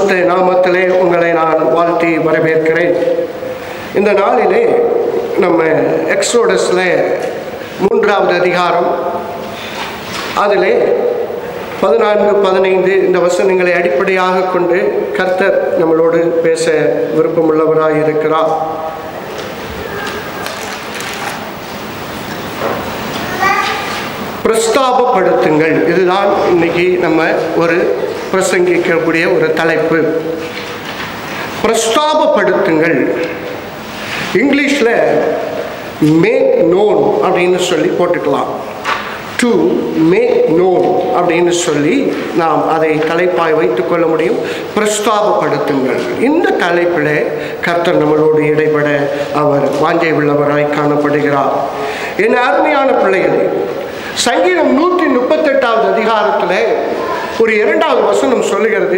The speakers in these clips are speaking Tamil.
பரிசுத்த நாமத்திலே உங்களை நான் வாழ்த்தி வரவேற்கிறேன் இந்த நாளிலே நம்ம எக்ஸோடஸில் மூன்றாவது அதிகாரம் அதிலே பதினான்கு பதினைந்து இந்த வசனங்களை அடிப்படையாக கொண்டு கர்த்தர் நம்மளோடு பேச விருப்பமுள்ளவராய் இருக்கிறார் பிரஸ்தாபப்படுத்துங்கள் இதுதான் இன்னைக்கு நம்ம ஒரு பிரசங்கிக்கக்கூடிய ஒரு தலைப்பு பிரஸ்தாபப்படுத்துங்கள் இங்கிலீஷில் மேக் நோன் அப்படின்னு சொல்லி போட்டுக்கலாம் டு மேக் நோன் அப்படின்னு சொல்லி நாம் அதை தலைப்பாய் வைத்துக்கொள்ள முடியும் பிரஸ்தாபப்படுத்துங்கள் இந்த தலைப்பில் கர்த்தர் நம்மளோடு இடைபட அவர் வாஞ்சை உள்ளவராய் காணப்படுகிறார் என் அருமையான பிள்ளைகளே சங்கீதம் நூற்றி முப்பத்தெட்டாவது அதிகாரத்தில் ஒரு இரண்டாவது வசனம் சொல்லுகிறது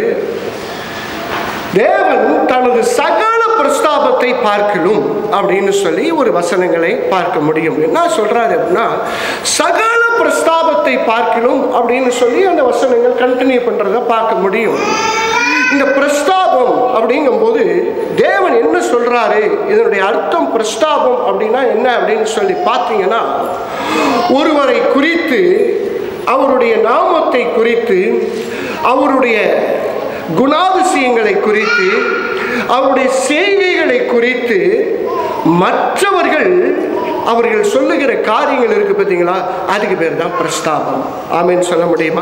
தேவன் தனது சகல பிரஸ்தாபத்தை பார்க்கலும் அப்படின்னு சொல்லி ஒரு வசனங்களை பார்க்க முடியும் என்ன சொல்றாரு அப்படின்னா சகல பிரஸ்தாபத்தை பார்க்கலும் அப்படின்னு சொல்லி அந்த வசனங்கள் கண்டினியூ பண்றத பார்க்க முடியும் இந்த பிரஸ்தாபம் அப்படிங்கும்போது தேவன் என்ன சொல்றாரு இதனுடைய அர்த்தம் பிரஸ்தாபம் அப்படின்னா என்ன அப்படின்னு சொல்லி பார்த்தீங்கன்னா ஒருவரை குறித்து அவருடைய நாமத்தை குறித்து அவருடைய குணாதிசயங்களை குறித்து அவருடைய செய்கைகளை குறித்து மற்றவர்கள் அவர்கள் சொல்லுகிற காரியங்கள் இருக்கு பார்த்தீங்களா அதுக்கு பேர் தான் பிரஸ்தாபம் ஆமேன்னு சொல்ல முடியுமா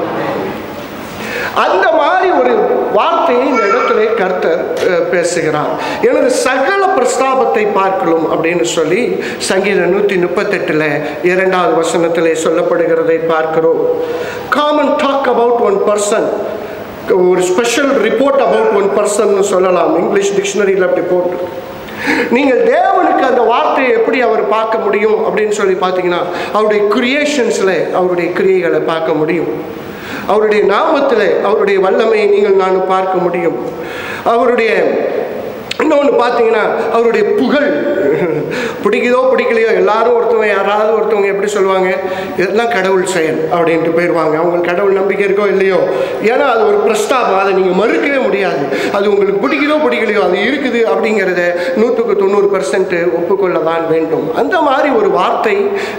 அந்த மாதிரி ஒரு வார்த்தையை இந்த இடத்துல கர்த்தர் அஹ், பேசுகிறார் எனது சகல பிரஸ்தாபத்தை பார்க்கலும் அப்படின்னு சொல்லி சங்கீத நூற்றி முப்பத்தெட்டில் இரண்டாவது வசனத்திலே சொல்லப்படுகிறதை பார்க்கிறோம் common talk about one person ஒரு special report about one person சொல்லலாம் இங்கிலீஷ் டிக்ஷனரியில் அப்படி போட்டு நீங்கள் தேவனுக்கு அந்த வார்த்தையை எப்படி அவர் பார்க்க முடியும் அப்படின்னு சொல்லி பார்த்தீங்கன்னா அவருடைய கிரியேஷன்ஸில் அவருடைய கிரியைகளை பார்க்க முடியும் அவருடைய நாமத்தில் அவருடைய வல்லமையை நீங்கள் நான் பார்க்க முடியும் அவருடைய இன்னொன்று பார்த்தீங்கன்னா அவருடைய புகழ் பிடிக்குதோ பிடிக்கலையோ எல்லாரும் ஒருத்தவங்க யாராவது ஒருத்தவங்க எப்படி சொல்லுவாங்க இதெல்லாம் கடவுள் செயல் அப்படின்ட்டு போயிடுவாங்க அவங்களுக்கு கடவுள் நம்பிக்கை இருக்கோ இல்லையோ ஏன்னா அது ஒரு பிரஸ்தாபம் அதை நீங்கள் மறுக்கவே முடியாது அது உங்களுக்கு பிடிக்குதோ பிடிக்கலையோ அது இருக்குது அப்படிங்கிறத நூற்றுக்கு தொண்ணூறு பர்சன்ட் ஒப்புக்கொள்ள தான் வேண்டும் அந்த மாதிரி ஒரு வார்த்தை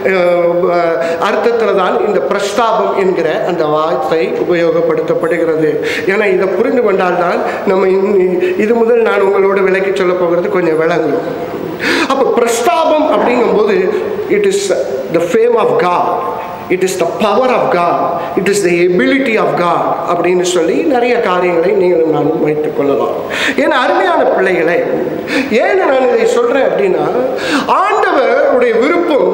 அர்த்தத்தில் தான் இந்த பிரஸ்தாபம் என்கிற அந்த வார்த்தை உபயோகப்படுத்தப்படுகிறது ஏன்னா இதை புரிந்து கொண்டால்தான் நம்ம இன்- இது முதல் நான் உங்களோட விளக்கி சொல்ல போகிறது கொஞ்சம் விளங்கும் அப்போ பிரஸ்தாபம் அப்படிங்கும்போது it is the fame of God it is the power of God it is the ability of God அப்படின்னு சொல்லி நிறைய காரியங்களை நீங்களும் நானும் வைத்துக் கொள்ளலாம் ஏன்னா அருமையான பிள்ளைகளை ஏன் நான் இதை சொல்றேன் அப்படின்னா ஆண்டவருடைய விருப்பம்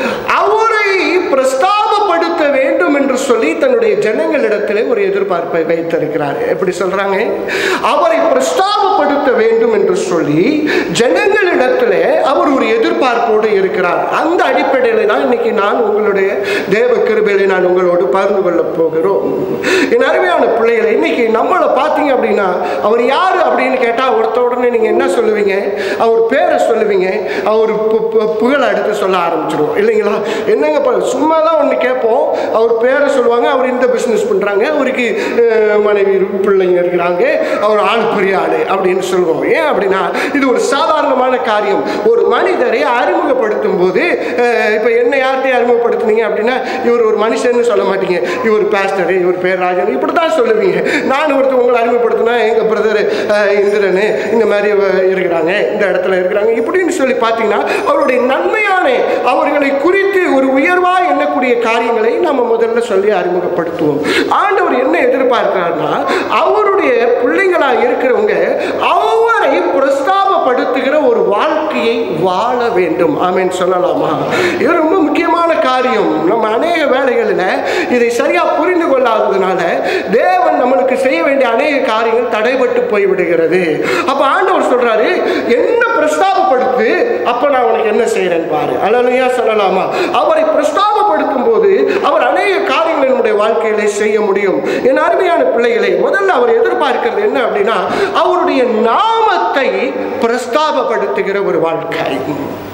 அவரை பிரஸ்தாபப்படுத்த வேண்டும் என்று சொல்லி தன்னுடைய ஜனங்களிடத்திலே ஒரு எதிர்பார்ப்பை வைத்திருக்கிறார் எப்படி சொல்றாங்க அவரை பிரஸ்தாபப்படுத்த வேண்டும் என்று சொல்லி ஜனங்களிடத்திலே அவர் ஒரு எதிர்பார்ப்போடு இருக்கிறார் அந்த அடிப்படையில் தான் இன்னைக்கு நான் உங்களுடைய தேவ கிருபையில நான் உங்களோடு பகிர்ந்து கொள்ள போகிறோம் என் அருமையான பிள்ளைகளை இன்னைக்கு நம்மளை பார்த்தீங்க அப்படின்னா அவர் யார் அப்படின்னு கேட்டால் ஒருத்த உடனே நீங்கள் என்ன சொல்லுவீங்க அவர் பேரை சொல்லுவீங்க அவர் பு- பு- புகழை எடுத்து சொல்ல ஆரம்பிச்சிடுவோம் இல்லைங்களா என்னங்க ப- சும்மா தான் ஒன்று கேட்போம் அவர் பேரை சொல்லுவாங்க அவர் இந்த பிஸ்னஸ் பண்ணுறாங்க அவருக்கு அஹ், மனைவி இரு- பிள்ளைங்க இருக்கிறாங்க அவர் ஆள் பெரிய ஆள் அப்படின்னு சொல்லுவோம் ஏன் அப்படின்னா இது ஒரு சாதாரணமான காரியம் ஒரு மனிதரை அறிமுகப்படுத்தும் போது இப்போ என்ன யார்கிட்டையும் அறிமுகப்படுத்துனீங்க அப்படின்னா இவர் ஒரு மனுஷன்னு சொல்ல மாட்டீங்க இவர் பாஸ்டர் இவர் பேர் ராஜன் இப்படி தான் சொல்லுவீங்க நான் ஒருத்தர் உங்களை அறிமுகப்படுத்தினா எங்கள் பிரதர் இந்திரன் இந்த மாதிரி அஹ், இருக்கிறாங்க இந்த இடத்துல இருக்கிறாங்க இப்படின்னு சொல்லி பார்த்தீங்கன்னா அவருடைய நன்மையான அவர்களை குறித்து ஒரு உயர்வா எண்ணக்கூடிய காரியங்களை நம்ம முதல்ல சொல்லி அறிமுகப்படுத்துவோம் ஆண்டவர் என்ன எதிர்பார்க்கிறார்னா அவருடைய பிள்ளைங்களா இருக்கிறவங்க அவரை பிரஸ்தாபப்படுத்துகிற ஒரு வாழ்க்கையை வாழ வேண்டும் ஆமென் சொல்லலாமா இது ரொம்ப முக்கியமான காரியம் நம்ம அநேக வேலைகளில் இதை சரியா புரிந்து கொள்ளாததுனால தேவன் நம்மளுக்கு செய்ய வேண்டிய அநேக காரியங்கள் தடைபட்டு போய்விடுகிறது அப்ப ஆண்டவர் சொல்றாரு என்ன பிரஸ்தாபப்படுத்து அப்ப நான் உனக்கு என்ன செய்யறேன் பாரு அழலையா சொல்லலாமா அவரை பிரஸ்தாபப்படுத்தும் போது அவர் அநேக காரியங்களை நம்முடைய வாழ்க்கையிலே செய்ய முடியும் என் அருமையான பிள்ளைகளை முதல்ல அவர் எதிர்பார்க்கிறது என்ன அப்படின்னா அவருடைய நாமத்தை பிரஸ்தாபப்படுத்துகிற ஒரு வாழ்க்கை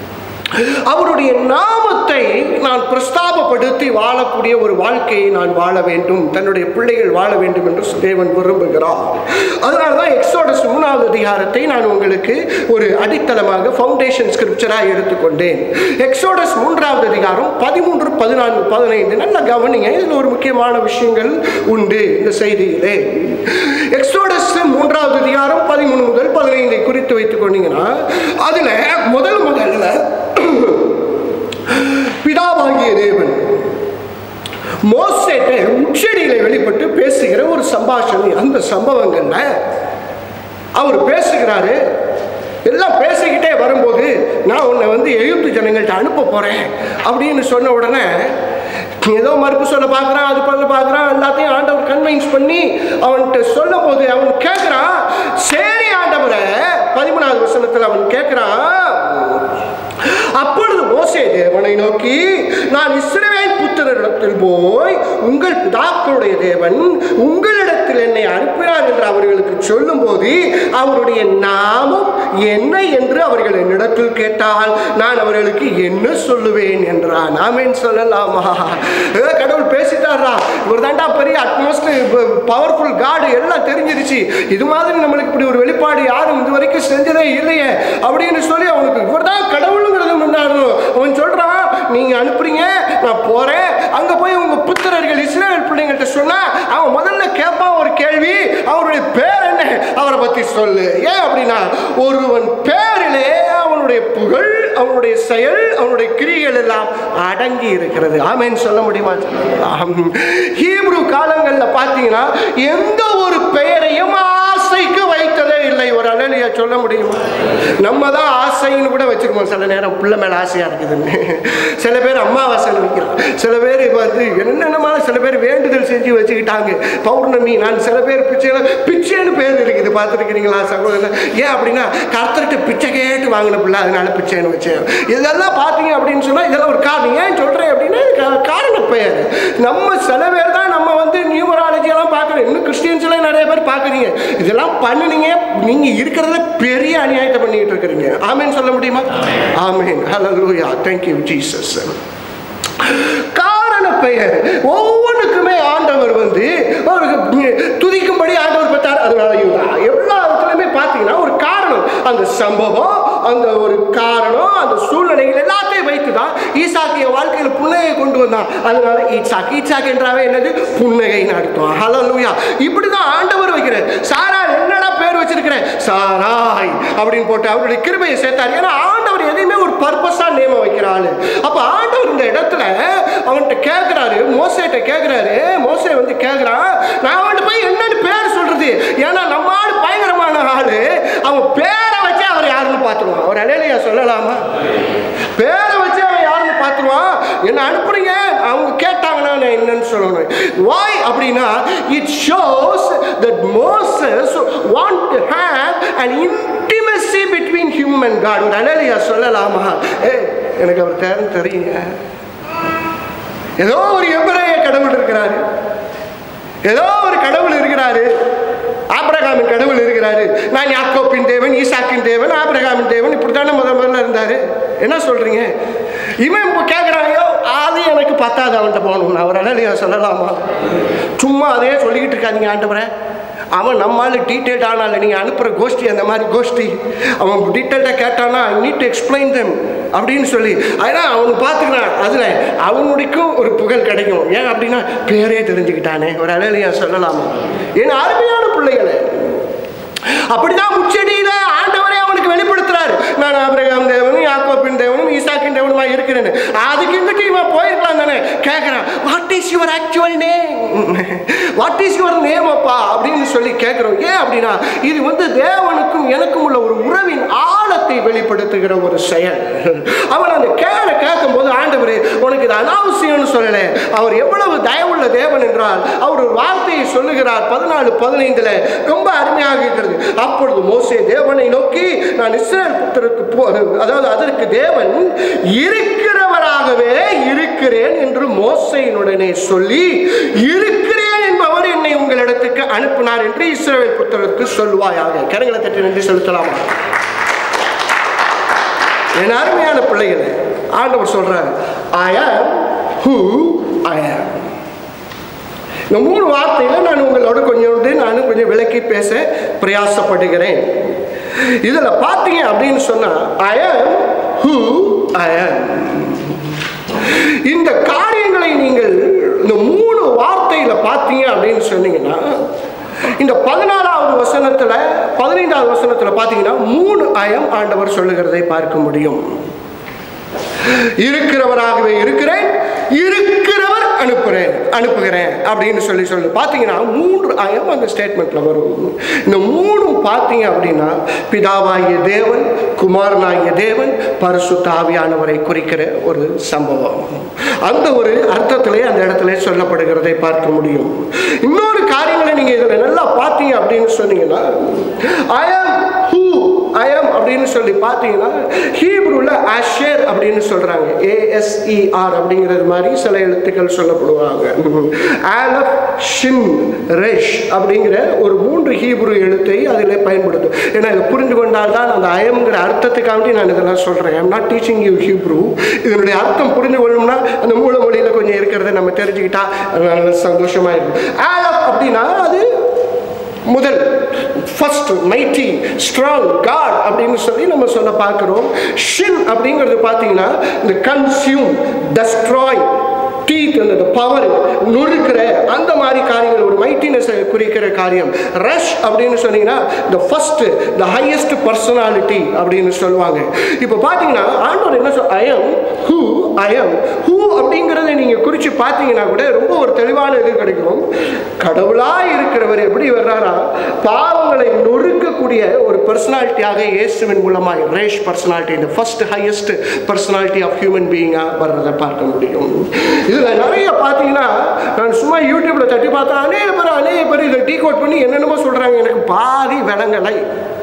அவருடைய நாமத்தை நான் பிரஸ்தாபப்படுத்தி வாழக்கூடிய ஒரு வாழ்க்கையை நான் வாழ வேண்டும் தன்னுடைய பிள்ளைகள் வாழ வேண்டும் என்று தேவன் விரும்புகிறார் அதனால தான் எக்ஸோடஸ் மூணாவது அதிகாரத்தை நான் உங்களுக்கு ஒரு அடித்தளமாக ஃபவுண்டேஷன் ஸ்கிரிப்சராக எடுத்துக்கொண்டேன் எக்ஸோடஸ் மூன்றாவது அதிகாரம் பதிமூன்று பதினான்கு பதினைந்து நல்ல கவனிங்க இதில் ஒரு முக்கியமான விஷயங்கள் உண்டு இந்த செய்தியிலே எக்ஸோடஸ் மூன்றாவது அதிகாரம் பதிமூணு முதல் பதினைந்தை குறித்து வைத்துக் கொண்டீங்கன்னா அதில் முதல் முதல்ல பிதாவாகிய தேவன் மோசேட்ட உச்சடியில வெளிப்பட்டு பேசுகிற ஒரு சம்பாஷணை அந்த சம்பவங்கள்ல அவர் பேசுகிறாரு எல்லாம் பேசிக்கிட்டே வரும்போது நான் உன்னை வந்து எகிப்து ஜனங்கள்ட்ட அனுப்ப போறேன் அப்படின்னு சொன்ன உடனே ஏதோ மறுப்பு சொல்ல பார்க்குறான் அது பண்ண பார்க்குறான் எல்லாத்தையும் ஆண்டவர் கன்வின்ஸ் பண்ணி அவன்கிட்ட சொல்லும் போது அவன் கேட்குறான் சரி ஆண்டவரை பதிமூணாவது வசனத்தில் அவன் கேட்குறான் அப்பொழுது மோசே தேவனை நோக்கி நான் இஸ்ரவேல் புத்திரரிடத்தில் போய் உங்கள் பிதாக்களுடைய தேவன் உங்களிடத்தில் என்னை அனுப்பினார் என்று அவர்களுக்கு சொல்லும்போது அவருடைய நாமம் என்ன என்று அவர்கள் என்னிடத்தில் கேட்டால் நான் அவர்களுக்கு என்ன சொல்லுவேன் என்றான் ஆமேன் சொல்லலாமா ஏ, கடவுள் பேசிட்டாரா இவர் தாண்டா பெரிய அட்மோஸ்ட் பவர்ஃபுல் காடு எல்லாம் தெரிஞ்சிருச்சு இது மாதிரி நம்மளுக்கு இப்படி ஒரு வெளிப்பாடு யாரும் இது வரைக்கும் செஞ்சதே இல்லையே அப்படின்னு சொல்லி அவனுக்கு இவர் தான் கடவுளுங்கிறது முன்னாடி அவன் சொல்றான் நீங்க அனுப்புறீங்க நான் போறேன் அங்க போய் உங்க புத்திரர்கள் இஸ்ரேல் பிள்ளைங்கள்ட்ட சொன்னா அவன் முதல்ல கேட்பான் ஒரு கேள்வி அவருடைய பேர் என்ன அவரை பத்தி சொல்லு ஏன் அப்படின்னா ஒருவன் பேரிலே அவனுடைய புகழ் அவனுடைய செயல் அவனுடைய கிரிகள் எல்லாம் அடங்கி இருக்கிறது ஆமேன்னு சொல்ல முடியுமா ஆம். ஹீப்ரு காலங்கள்ல பார்த்தீங்கன்னா எந்த ஒரு பெயரையும் ஆசைக்கு வைத்ததே இல்லை ஒரு அலையிலையா சொல்ல முடியுமா நம்ம தான் ஆசைன்னு கூட வச்சிருக்கோம் சில நேரம் பிள்ளை மேல ஆசையா இருக்குதுன்னு சில பேர் அம்மாவாசைன்னு வைக்கிறான் சில பேர் இப்போ வந்து என்னென்னமான சில பேர் வேண்டுதல் செஞ்சு வச்சுக்கிட்டாங்க பௌர்ணமி நான் சில பேர் பிச்சையில பிச்சைன்னு பேர் இருக்குது பார்த்துருக்கிறீங்களா சகோதரர் ஏன் அப்படின்னா கர்த்தர்கிட்ட பிச்சை கேட்டு வாங்கின பிள்ளை அதனால பிச்சைன்னு வச்சேன் இதெல்லாம் பார்த்தீங்க அப்படின்னு சொன்னா இதெல்லாம் ஒரு காரணம் ஏன் சொல்றேன் அப்படின்னா இது கா- காரண பெயர் நம்ம சில பேர் தான் நம்ம வந்து நியூமராலஜி எல்லாம் பார்க்குறோம் இன்னும் கிறிஸ்டியன்ஸ் எல்லாம் நிறைய பேர் பார்க்குறீங்க இதெல்லாம் பண்ணுனீங்க நீங்க இருக்கிறதுல பெரிய அநியாயத்தை பண்ணிட்டு இருக்கிறீங்க ஆமேன் சொல்ல முடியுமா ஆமேன் ஹalleluya thank you ஜீசஸ் காரண பெயர் ஒவ்வொன்றுக்குமே ஆண்டவர் வந்து அவருக்கு துதிக்கும்படி ஆண்டவர் பெற்றார் அதனால யூதா எல்லா இடத்துலையுமே பார்த்தீங்கன்னா ஒரு காரணம் அந்த சம்பவம் அந்த ஒரு காரணம் அந்த சூழ்நிலைகள் எல்லாத்தையும் வைத்து தான் ஈசாக்கிய வாழ்க்கையில் புன்னகை கொண்டு வந்தான் அதனால ஈசாக் ஈசாக் என்றாவே என்னது புன்னகை நடத்தும் ஹalleluya இப்படி தான் ஆண்டவர் வைக்கிறார் சாரா என்னடா பேர் வச்சிருக்கிறேன் சாராய் அப்படின்னு போட்டு அவருடைய கிருபையை சேர்த்தார் ஏன்னா ஆண்டவர் எதையுமே ஒரு பர்பஸா நேம வைக்கிறாள் அப்ப ஆண்டவர் இந்த இடத்துல அவன்கிட்ட கேட்கிறாரு மோசேட்ட கேட்கிறாரு மோசே வந்து கேட்கிறான் நான் அவன்கிட்ட போய் என்னன்னு பேர் சொல்றது ஏன்னா நம்ம ஆளு பயங்கரமான ஆளு அவன் பேரை வச்சு அவர் யாருன்னு பார்த்துருவான் அவர் அலையிலையா சொல்லலாமா பேரை வச்சு அவன் யாருன்னு பார்த்துருவான் என்ன அனுப்புறீங்க அவங்க கேட்டாங்கன்னா நான் என்னன்னு சொல்லணும் வாய் அப்படின்னா it shows that Moses want to have an intimacy between human and God ஒரு அலையிலையா சொல்லலாமா ஏ எனக்கு அவர் தேர்ந்து தெரியுங்க ஏதோ ஒரு எபிரேய கடவுள் இருக்கிறாரு ஏதோ ஒரு கடவுள் இருக்கிறாரு ஆபிரகாமின் கடவுள் இருக்கிறாரு நான் யாக்கோப்பின் தேவன் ஈசாக்கின் தேவன் ஆபிரகாமின் தேவன் இப்படி தானே முதல் முதல்ல இருந்தாரு என்ன சொல்றீங்க இவன் இப்போ கேட்குறாங்க அது எனக்கு பத்தாது அவன்கிட்ட போகணும் அவரால் இல்லையா சொல்லலாமா சும்மா அதே சொல்லிக்கிட்டு இருக்காதீங்க ஆண்டவரை அவன் நம்மால் டீட்டெயில்ட் ஆனால நீங்கள் அனுப்புகிற கோஷ்டி அந்த மாதிரி கோஷ்டி அவன் டீட்டெயில்டாக கேட்டானா நீட் டு எக்ஸ்பிளைன் தம் அப்படின்னு சொல்லி அதனால் அவன் பார்த்துக்கிறான் அதில் அவனுடைக்கும் ஒரு புகழ் கிடைக்கும் ஏன் அப்படின்னா பேரே தெரிஞ்சுக்கிட்டானே ஒரு அலையிலையா சொல்லலாமா ஏன்னா அருமையான பிள்ளைகளை அப்படிதான் முச்செடியில ஆண்டவரே அவனுக்கு வெளிப்படுத்துறாரு நான் ஆபிரகாம் தேவனும் யாக்கோப்பின் தேவனும் ஈசாக்கின் தேவனுமா இருக்கிறேன்னு அதுக்கு இங்கிட்டு இவன் போயிருக்கலாம் தானே கேட்கிறான் what is your actual name what is your name அப்பா அப்படின்னு சொல்லி கேட்கிறோம் ஏன் அப்படின்னா இது வந்து தேவனுக்கும் எனக்கும் உள்ள ஒரு உறவின் ஆழத்தை வெளிப்படுத்துகிற ஒரு செயல் அவன் அந்த கேள கேட்கும் போது ஆண்டவர் உனக்கு இது அனாவசியம்னு சொல்லல அவர் எவ்வளவு தயவுள்ள தேவன் என்றால் அவர் ஒரு வார்த்தையை சொல்லுகிறார் பதினாலு பதினைந்துல ரொம்ப அருமையாக இருக்கிறது அப்பொழுது மோசே தேவனை நோக்கி நான் இஸ்ரேல் புத்தருக்கு போ அதாவது அதற்கு தேவன் இருக்கிறவராகவே இருக்கிறேன் என்று மோசையினுடனே சொல்லி இருக்கிறேன் என்பவர் என்னை உங்களிடத்துக்கு அனுப்பினார் என்று இஸ்ரேல் புத்தருக்கு சொல்வாயாக கரங்களை தட்டி நன்றி செலுத்தலாமா என் அருமையான பிள்ளைகளை ஆண்டவர் சொல்றார் ஐ ஆம் ஹூ ஐ ஆம் இந்த மூணு வார்த்தையில நான் உங்களோட கொஞ்சோண்டு நானும் கொஞ்சம் விளக்கி பேச பிரயாசப்படுகிறேன் இதுல பார்த்தீங்க அப்படின்னு சொன்னா ஐ ஆம் ஹூ ஐ ஆம் இந்த காரியங்களை நீங்கள் இந்த மூணு வார்த்தையில பார்த்தீங்க அப்படின்னு சொன்னீங்கன்னா இந்த பதினாலாவது வசனத்துல பதினைந்தாவது வசனத்துல பார்த்தீங்கன்னா மூணு அயம் ஆண்டவர் சொல்லுகிறதை பார்க்க முடியும் இருக்கிறவராகவே இருக்கிறேன் இருக்கிறவர் அனுப்புகிறேன் அனுப்புகிறேன் அப்படின்னு சொல்லி சொல்லி பார்த்தீங்கன்னா மூன்று அயம் அந்த ஸ்டேட்மெண்ட்ல வரும் இந்த மூணும் பார்த்தீங்க அப்படின்னா பிதாவாகிய தேவன் குமாரனாகிய தேவன் பரிசுத்த ஆவியானவரை குறிக்கிற ஒரு சம்பவம் அந்த ஒரு அர்த்தத்திலே அந்த இடத்துல சொல்லப்படுகிறதை பார்க்க முடியும் இன்னொரு காரியங்களை நீங்க இதில் நல்லா பார்த்தீங்க அப்படின்னு சொன்னீங்கன்னா ஐ ஆம் ஹூ ஐ ஆம் அப்படின்னு சொல்லி பார்த்தீங்கன்னா ஹீப்ரூல அஷேர் அப்படின்னு சொல்றாங்க ஏஎஸ்இஆர் அப்படிங்கிறது மாதிரி சில எழுத்துக்கள் சொல்லப்படுவாங்க ஆலப் ஷின் ரெஷ் அப்படிங்கிற ஒரு மூன்று ஹீப்ரு எழுத்தை அதில் பயன்படுத்தும் ஏன்னா இதை புரிந்து கொண்டால் தான் அந்த அயம்ங்கிற அர்த்தத்துக்காண்டி நான் இதெல்லாம் சொல்கிறேன் I'm not teaching you Hebrew இதனுடைய அர்த்தம் புரிந்து கொள்ளணும்னா அந்த மூல மொழியில் கொஞ்சம் இருக்கிறத நம்ம தெரிஞ்சுக்கிட்டா நல்ல சந்தோஷமா இருக்கும் ஆலப் அப்படின்னா அது முதல் ஃபர்ஸ்ட் மைட்டி ஸ்ட்ராங் காட் அப்படின்னு சொல்லி நம்ம சொல்ல பார்க்குறோம் ஷின் அப்படிங்கிறது பார்த்தீங்கன்னா இந்த கன்சியூம் டஸ்ட்ராய் டீத் அந்த பவர் நொறுக்கிற அந்த மாதிரி காரியங்கள் ஒரு மைட்டினஸ் குறிக்கிற காரியம் ரஷ் அப்படின்னு சொன்னீங்கன்னா இந்த ஃபர்ஸ்ட் த ஹையஸ்ட் பர்சனாலிட்டி அப்படின்னு சொல்லுவாங்க இப்போ பார்த்தீங்கன்னா ஆண்டவர் என்ன சொல் ஐஎம் ஹூ ஐஎம் ஹூ அப்படிங்கிறத நீங்கள் குறித்து பார்த்தீங்கன்னா கூட ரொம்ப ஒரு தெளிவான இது கிடைக்கும் கடவுளாக இருக்கிறவர் எப்படி வர்றாரா பாவங்களை நொறுக்கக்கூடிய ஒரு பர்சனாலிட்டியாக இயேசுவின் மூலமாக ரேஷ் பர்சனாலிட்டி இந்த first highest personality of human பீயிங்காக வர்றதை பார்க்க முடியும் இதில் நிறைய பார்த்தீங்கன்னா நான் சும்மா யூடியூப்ல தட்டி பார்த்தா அநேக பேர் அநேக பேர் இதை டீ கோட் பண்ணி என்னென்னமோ சொல்கிறாங்க எனக்கு பாதி விளங்கலை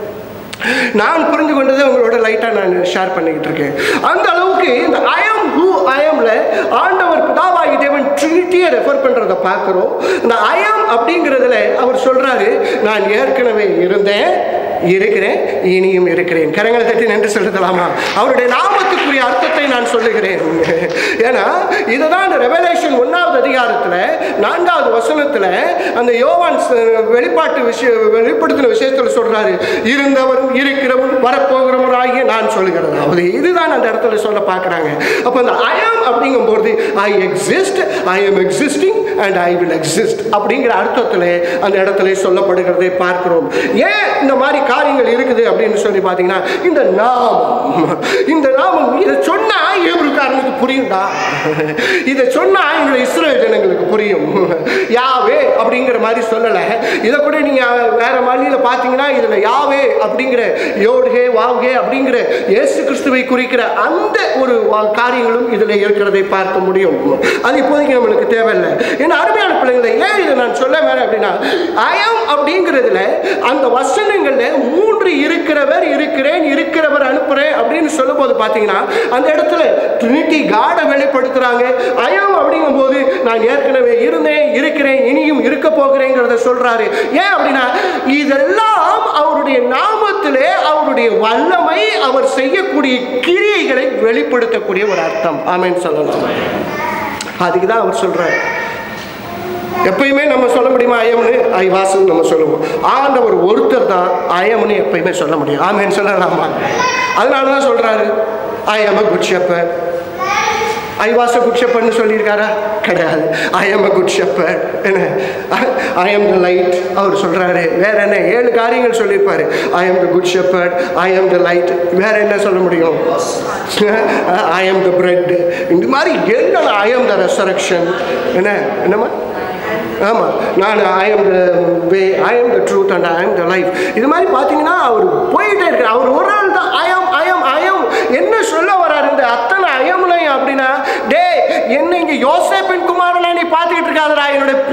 நான் புரிந்து கொண்டதை உங்களோட லைட்டாக நான் ஷேர் பண்ணிக்கிட்டு இருக்கேன் அந்த அளவுக்கு இந்த ஐஎம் ஹூ ஐஎம்ல ஆண்டவர் பிதாவாகி தேவன் ட்ரினிட்டியை ரெஃபர் பண்ணுறதை பார்க்குறோம் இந்த ஐஎம் அப்படிங்கிறதுல அவர் சொல்கிறாரு நான் ஏற்கனவே இருந்தேன் இருக்கிறேன் இனியும் இருக்கிறேன் கரங்களை தட்டி நன்றி செலுத்தலாமா அவருடைய நாமத்துக்குரிய அர்த்தத்தை நான் சொல்லுகிறேன் ஏன்னா இதுதான் இந்த ரெவலேஷன் ஒன்றாவது அதிகாரத்தில் நான்காவது வசனத்தில் அந்த யோவான் ச- வெளிப்பாட்டு விஷய வெளிப்படுத்தின விஷயத்தில் சொல்றாரு இருந்தவரும் இருக்கிறவரும் வரப்போகிறவராகிய நான் சொல்லுகிறதாவது இதுதான் அந்த இடத்துல சொல்ல பார்க்குறாங்க அப்போ அந்த ஐஎம் அப்படிங்கும்போது I exist I am existing and I will exist அப்படிங்கிற அர்த்தத்தில் அந்த இடத்துல சொல்லப்படுகிறதை பார்க்கிறோம் ஏன் இந்த மாதிரி காரியங்கள் இருக்குது அப்படின்னு சொல்லி பார்த்தீங்கன்னா இந்த நாமம் இந்த நாமம் இதை சொன்னா ஏப்ருக்காரனுக்கு புரியும்டா இதை சொன்னா எங்களை இஸ்ரேல் ஜனங்களுக்கு புரியும் யாவே அப்படிங்கிற மாதிரி சொல்லலை இதை கூட நீங்க வேற மொழியில பார்த்தீங்கன்னா இதுல யாவே அப்படிங்கிற யோட்கே வாவ்கே அப்படிங்கிற இயேசு கிறிஸ்துவை குறிக்கிற அந்த ஒரு வா- காரியங்களும் இதுல இருக்கிறதை பார்க்க முடியும் அது இப்போதைக்கு நம்மளுக்கு தேவையில்லை ஏன்னா அருமையான பிள்ளைங்களை ஏன் இதை நான் சொல்ல வேறேன் அப்படின்னா அயம் அப்படிங்கிறதுல அந்த வசனங்கள்ல மூன்று இருக்கிறவர் இருக்கிறேன் இருக்கிறவர் அனுப்புறேன் அப்படின்னு சொல்லும்போது பார்த்தீங்கன்னா அந்த இடத்துல ட்ரினிட்டி காடை வெளிப்படுத்துறாங்க அயம் அப்படிங்கும்போது நான் ஏற்கனவே இருந்தேன் இருக்கிறேன் இனியும் இருக்க போகிறேங்கிறத சொல்றாரு ஏன் அப்படின்னா இதெல்லாம் அவருடைய நாமத்திலே அவருடைய வல்லமை அவர் செய்யக்கூடிய கிரியைகளை வெளிப்படுத்தக்கூடிய ஒரு அர்த்தம் ஆமென்னு சொல்லலாம் அதுக்கு தான் அவர் சொல்றாரு எப்பயுமே நம்ம சொல்ல முடியுமா ஐயம்னு ஐ வாசன் நம்ம சொல்லுவோம் ஆண்டவர் ஒருத்தர் தான் ஐயம்னு எப்பயுமே சொல்ல முடியும் ஆமேன்னு சொல்லலாமா அதனால தான் சொல்றாரு I am a good shepherd I was a good ஷெப்பர்னு சொல்லியிருக்காரா கிடையாது I am a good shepherd என்ன ஐ எம் த லைட் அவர் சொல்றாரு வேற என்ன ஏழு காரியங்கள் சொல்லியிருப்பாரு I am the good shepherd I am the light வேற என்ன சொல்ல முடியும் ஐ எம் த பிரெட் இந்த மாதிரி என்ன ஐ எம் த ரெசரக்ஷன் என்ன என்னம்மா ஆமாம் நான் I am the way I am the truth and I am the life இது மாதிரி பார்த்தீங்கன்னா அவர் போயிட்டே இருக்கார் அவர் ஒரு ஆள் தான் ஐயம் ஐயம் ஐயம் என்ன சொல்ல வராரு இந்த அத்தனை ஐயம்லையும் அப்படின்னா டே என்ன இங்கே யோசேப்பின் குமாரனை நீ பார்த்துக்கிட்டு இருக்காதடா என்னோட பேர் என்ன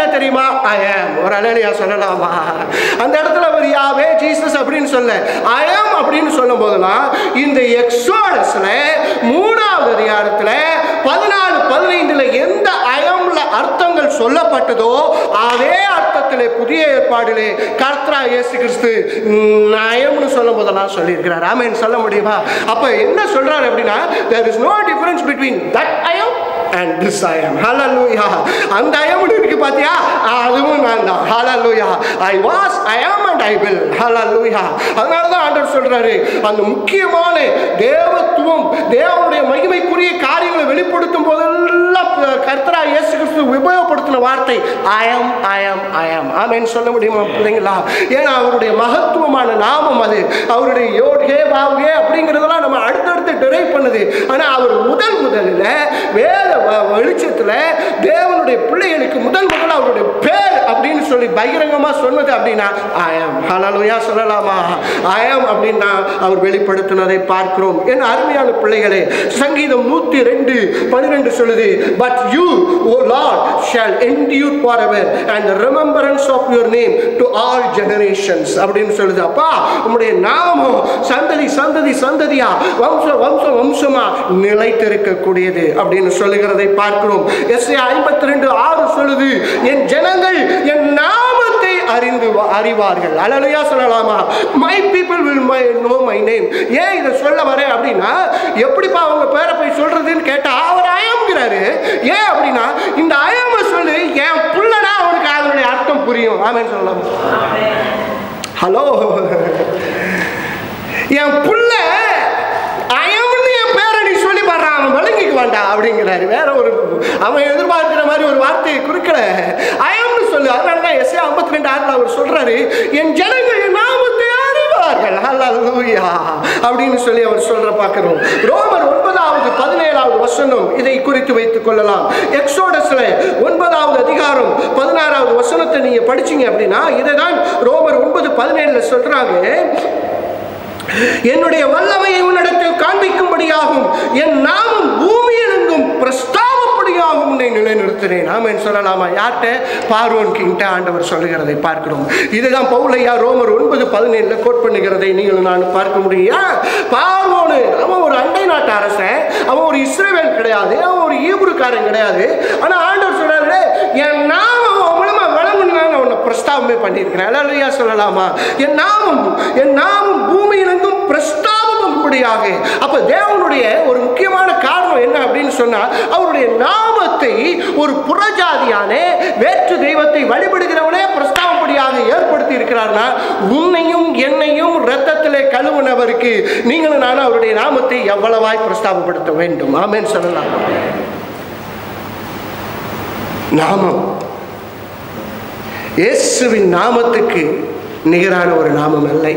தெரியுமா ஐ ஆம் ஒரு அலையா சொல்லலாமா அந்த இடத்துல அவர் யாவே ஜீசஸ் அப்படின்னு சொல்ல ஐ ஆம் அப்படின்னு சொல்லும் போதெல்லாம் இந்த எக்ஸோடஸ்ல மூணாவது அதிகாரத்துல பதினாலு பதினைந்துல எந்த அயம்ல அர்த்தங்கள் சொல்லப்பட்டதோ அதே அர்த்தத்திலே புதிய ஏற்பாடிலே கர்த்தரா இயேசு கிறிஸ்து நயம்னு சொல்லும் போதெல்லாம் சொல்லியிருக்கிறார் ஆமென் சொல்ல முடியுமா அப்ப என்ன சொல்றாரு அப்படின்னா there is no difference between that I'm and this I am hallelujah அந்த ஐயம் இருக்கு பாத்தியா அதுவும் நான் தான் hallelujah I was I am and I will hallelujah அதனால தான் ஆண்டவர் சொல்றாரு அந்த முக்கியமான தேவத்துவம் தேவனுடைய மகிமைக்குரிய காரியங்களை வெளிப்படுத்தும் போதெல்லாம் கர்த்தரா இயேசு கிறிஸ்து உபயோகப்படுத்தின வார்த்தை I am I am I am ஆமென் சொல்ல முடியுமா பிள்ளைங்களா ஏன்னா அவருடைய மகத்துவமான நாமம் அது அவருடைய யோகே பாவுகே அப்படிங்கிறதெல்லாம் நம்ம அடுத்தடுத்து டிரைவ் பண்ணுது ஆனா அவர் முதல் முதல்ல வேத வ- வெளிச்சத்துல தேவனுடைய பிள்ளைகளுக்கு முதல் முதல்ல அவருடைய பேர் அப்படின்னு சொல்லி பகிரங்கமா சொன்னது அப்படின்னா ஆயம் ஹalleluya சொல்லலாமா ஆயம் அப்படின்னா அவர் வெளிப்படுத்தினதை பார்க்கிறோம் என் அருமையான பிள்ளைகளே சங்கீதம் நூத்தி ரெண்டு பன்னிரெண்டு சொல்லுது but you O Lord shall endure forever and the remembrance of your name to all generations அப்படின்னு சொல்லுது அப்பா உம்முடைய நாமம் சந்ததி சந்ததி சந்ததியா வம்ச வம்ச வம்சமா நிலைத்திருக்கக்கூடியது அப்படின்னு சொல்லுகிறதை பார்க்கிறோம் எஸ் ஐம்பத்தி ரெண்டு ஆறு சொல்லுது என் ஜனங்கள் என் நாமத்தை அறிந்து வா- அறிவார்கள் அலலுயா சொல்லலாமா my people will my know my name ஏன் இதை சொல்ல வரேன் அப்படின்னா எப்படிப்பா அவங்க பேரை போய் சொல்றதுன்னு கேட்டா அவர் அயம்ங்கிறாரு ஏன் அப்படின்னா இந்த அயம சொல்லு என் புள்ளனா அவனுக்கு அதனுடைய அர்த்தம் புரியும் ஆமென் சொல்லலாம் ஹலோ என் புள்ள அயம்னு என் பேரை நீ சொல்லி பாடுறான் அவன் விளங்கிக்க வேண்டாம் அப்படிங்கிறாரு வேற ஒரு அவன் எதிர்பார்க்கிற மாதிரி ஒரு வார்த்தையை குறுக்கல அயம்னு சொல்லு அதனால தான் எஸ்ஏ ஐம்பத்தி ரெண்டு ஆறுல அவர் சொல்றாரு என் ஜனங்கள் என் நாமத்தை அறிவார்கள் ஹalleluya அப்படின்னு சொல்லி அவர் சொல்ற பார்க்கிறோம் ரோமர் ஒன்பதாவது பதினேழாவது வசனம் இதை குறித்து வைத்துக் கொள்ளலாம் எக்ஸோடஸ்ல ஒன்பதாவது அதிகாரம் பதினாறாவது வசனத்தை நீங்க படிச்சீங்க அப்படின்னா இதை தான் ரோமர் ஒன்பது பதினேழுல சொல்றாங்க என்னுடைய வல்லமையை உன்னிடத்தில் காண்பிக்கும்படியாகும் என் நாமம் பூமியிலெங்கும் பிரஸ்தாபப்படியாகும் உன்னை நிலைநிறுத்தினேன் ஆமென் சொல்லலாமா யார்கிட்ட பார்வோன் கிட்ட ஆண்டவர் சொல்லுகிறதை பார்க்கிறோம் இதுதான் பவுலையா ரோமர் ஒன்பது பதினேழுல கோட் பண்ணுகிறதை நீங்கள் நான் பார்க்க முடியும் ஏன்? பார்வோனு அவன் ஒரு அண்டை நாட்டு அரசன் அவன் ஒரு இஸ்ரேவேல் கிடையாது அவன் ஒரு ஈபுருக்காரன் கிடையாது ஆனா ஆண்டவர் சொல்றாரு என் நாமம் உன் மூலமா வழங்கணும்னு நான் உன்னை பிரஸ்தாபமே பண்ணியிருக்கிறேன் அல்லையா சொல்லலாமா என் நாமம் என் நாமம் பூமியிலெங்கும் பிரஸ்தாபப்படும்படியாக அப்ப தேவனுடைய ஒரு முக்கியமான காரணம் என்ன அப்படின்னு சொன்னா அவருடைய நாமத்தை ஒரு புறஜாதியான வேற்று தெய்வத்தை வழிபடுகிறவனே பிரஸ்தாபப்படியாக ஏற்படுத்தி இருக்கிறார்னா உன்னையும் என்னையும் இரத்தத்திலே கழுவுனவருக்கு நீங்களும் நானும் அவருடைய நாமத்தை எவ்வளவாய் பிரஸ்தாபப்படுத்த வேண்டும் ஆமென் சொல்லலாம் நாமம் இயேசுவின் நாமத்துக்கு நிகரான ஒரு நாமம் இல்லை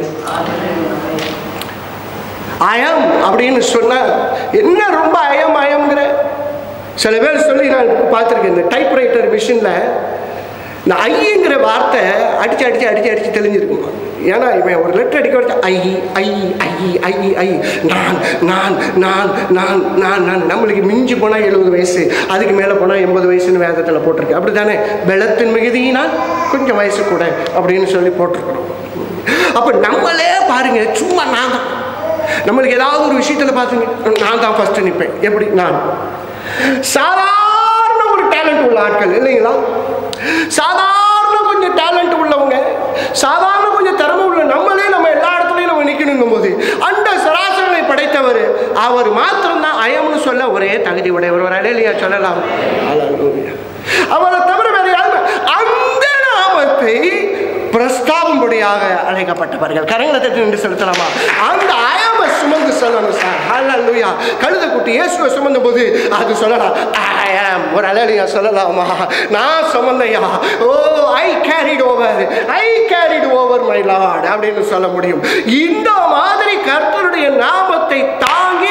அயம் அப்படின்னு சொன்னா என்ன ரொம்ப அயம் அயம்ங்கிற சில பேர் சொல்லி நான் பார்த்துருக்கேன் இந்த டைப்ரைட்டர் மிஷினில் இந்த ஐங்கிற வார்த்தை அடிச்சு அடிச்சு அடிச்சு அடிச்சு தெளிஞ்சிருக்குமா ஏன்னா இவன் ஒரு லெட்டர் அடிக்க வச்சு ஐ ஐ ஐ ஐ ஐ நான் நான் நான் நான் நான் நான் நம்மளுக்கு மிஞ்சி போனால் எழுபது வயசு அதுக்கு மேலே போனால் எண்பது வயசுன்னு வேதத்தில் போட்டிருக்கு அப்படி தானே பலத்தின் மிகுதியினால் கொஞ்சம் வயசு கூட அப்படின்னு சொல்லி போட்டிருக்கிறோம் அப்போ நம்மளே பாருங்க சும்மா நான் தான் நம்மளுக்கு ஏதாவது ஒரு விஷயத்தில் பார்த்துங்க நான் தான் ஃபஸ்ட்டு நிற்பேன் எப்படி நான் சாதாரண ஒரு டேலண்ட் உள்ள ஆட்கள் இல்லைங்களா சாதாரண கொஞ்சம் டேலண்ட் உள்ளவங்க சாதாரண கொஞ்சம் திறமை உள்ள நம்மளே நம்ம எல்லா இடத்துலையும் நம்ம நிற்கணுங்கும் போது அந்த சராசரங்களை படைத்தவர் அவர் மாத்திரம்தான் அயம்னு சொல்ல ஒரே தகுதி உடையவர் ஒரு அலையிலையா சொல்லலாம் Hallelujah. அவரை தவிர வேற யாரும் அந்த நாமத்தை பிரஸ்தாபம்படியாக அழைக்கப்பட்டவர்கள் கரங்களை தட்டி நின்று செலுத்தலாமா அந்த அயம சுமந்து சொல்லணும் சார் ஹalleluya கழுத குட்டி இயேசுவை சுமந்த போது அது சொல்லலாம் ஐ ஆம் ஒரு அலையிலையா சொல்லலாமா நான் சுமந்தையா O I carried over I carried over my Lord அப்படின்னு சொல்ல முடியும் இந்த மாதிரி கர்த்தருடைய நாமத்தை தாங்கி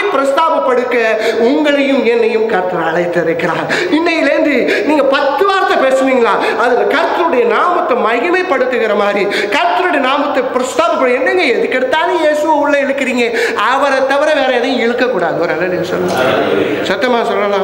பிரஸ்தாபப்படுக்க உங்களையும் என்னையும் கர்த்தர் அழைத்திருக்கிறார் இன்னையிலேருந்து நீங்க பத்து வார்த்தை பேசுவீங்க பார்த்தீங்களா அதுல கர்த்தருடைய நாமத்தை மகிமைப்படுத்துகிற மாதிரி கர்த்தருடைய நாமத்தை பிரஸ்தாபப்படும் என்னங்க எதுக்கு எடுத்தாலும் இயேசுவை உள்ள இழுக்கிறீங்க அவரை தவிர வேற எதையும் இழுக்கக்கூடாது ஒரு அலையில சொல்லலாம் சத்தமா சொல்லலாம்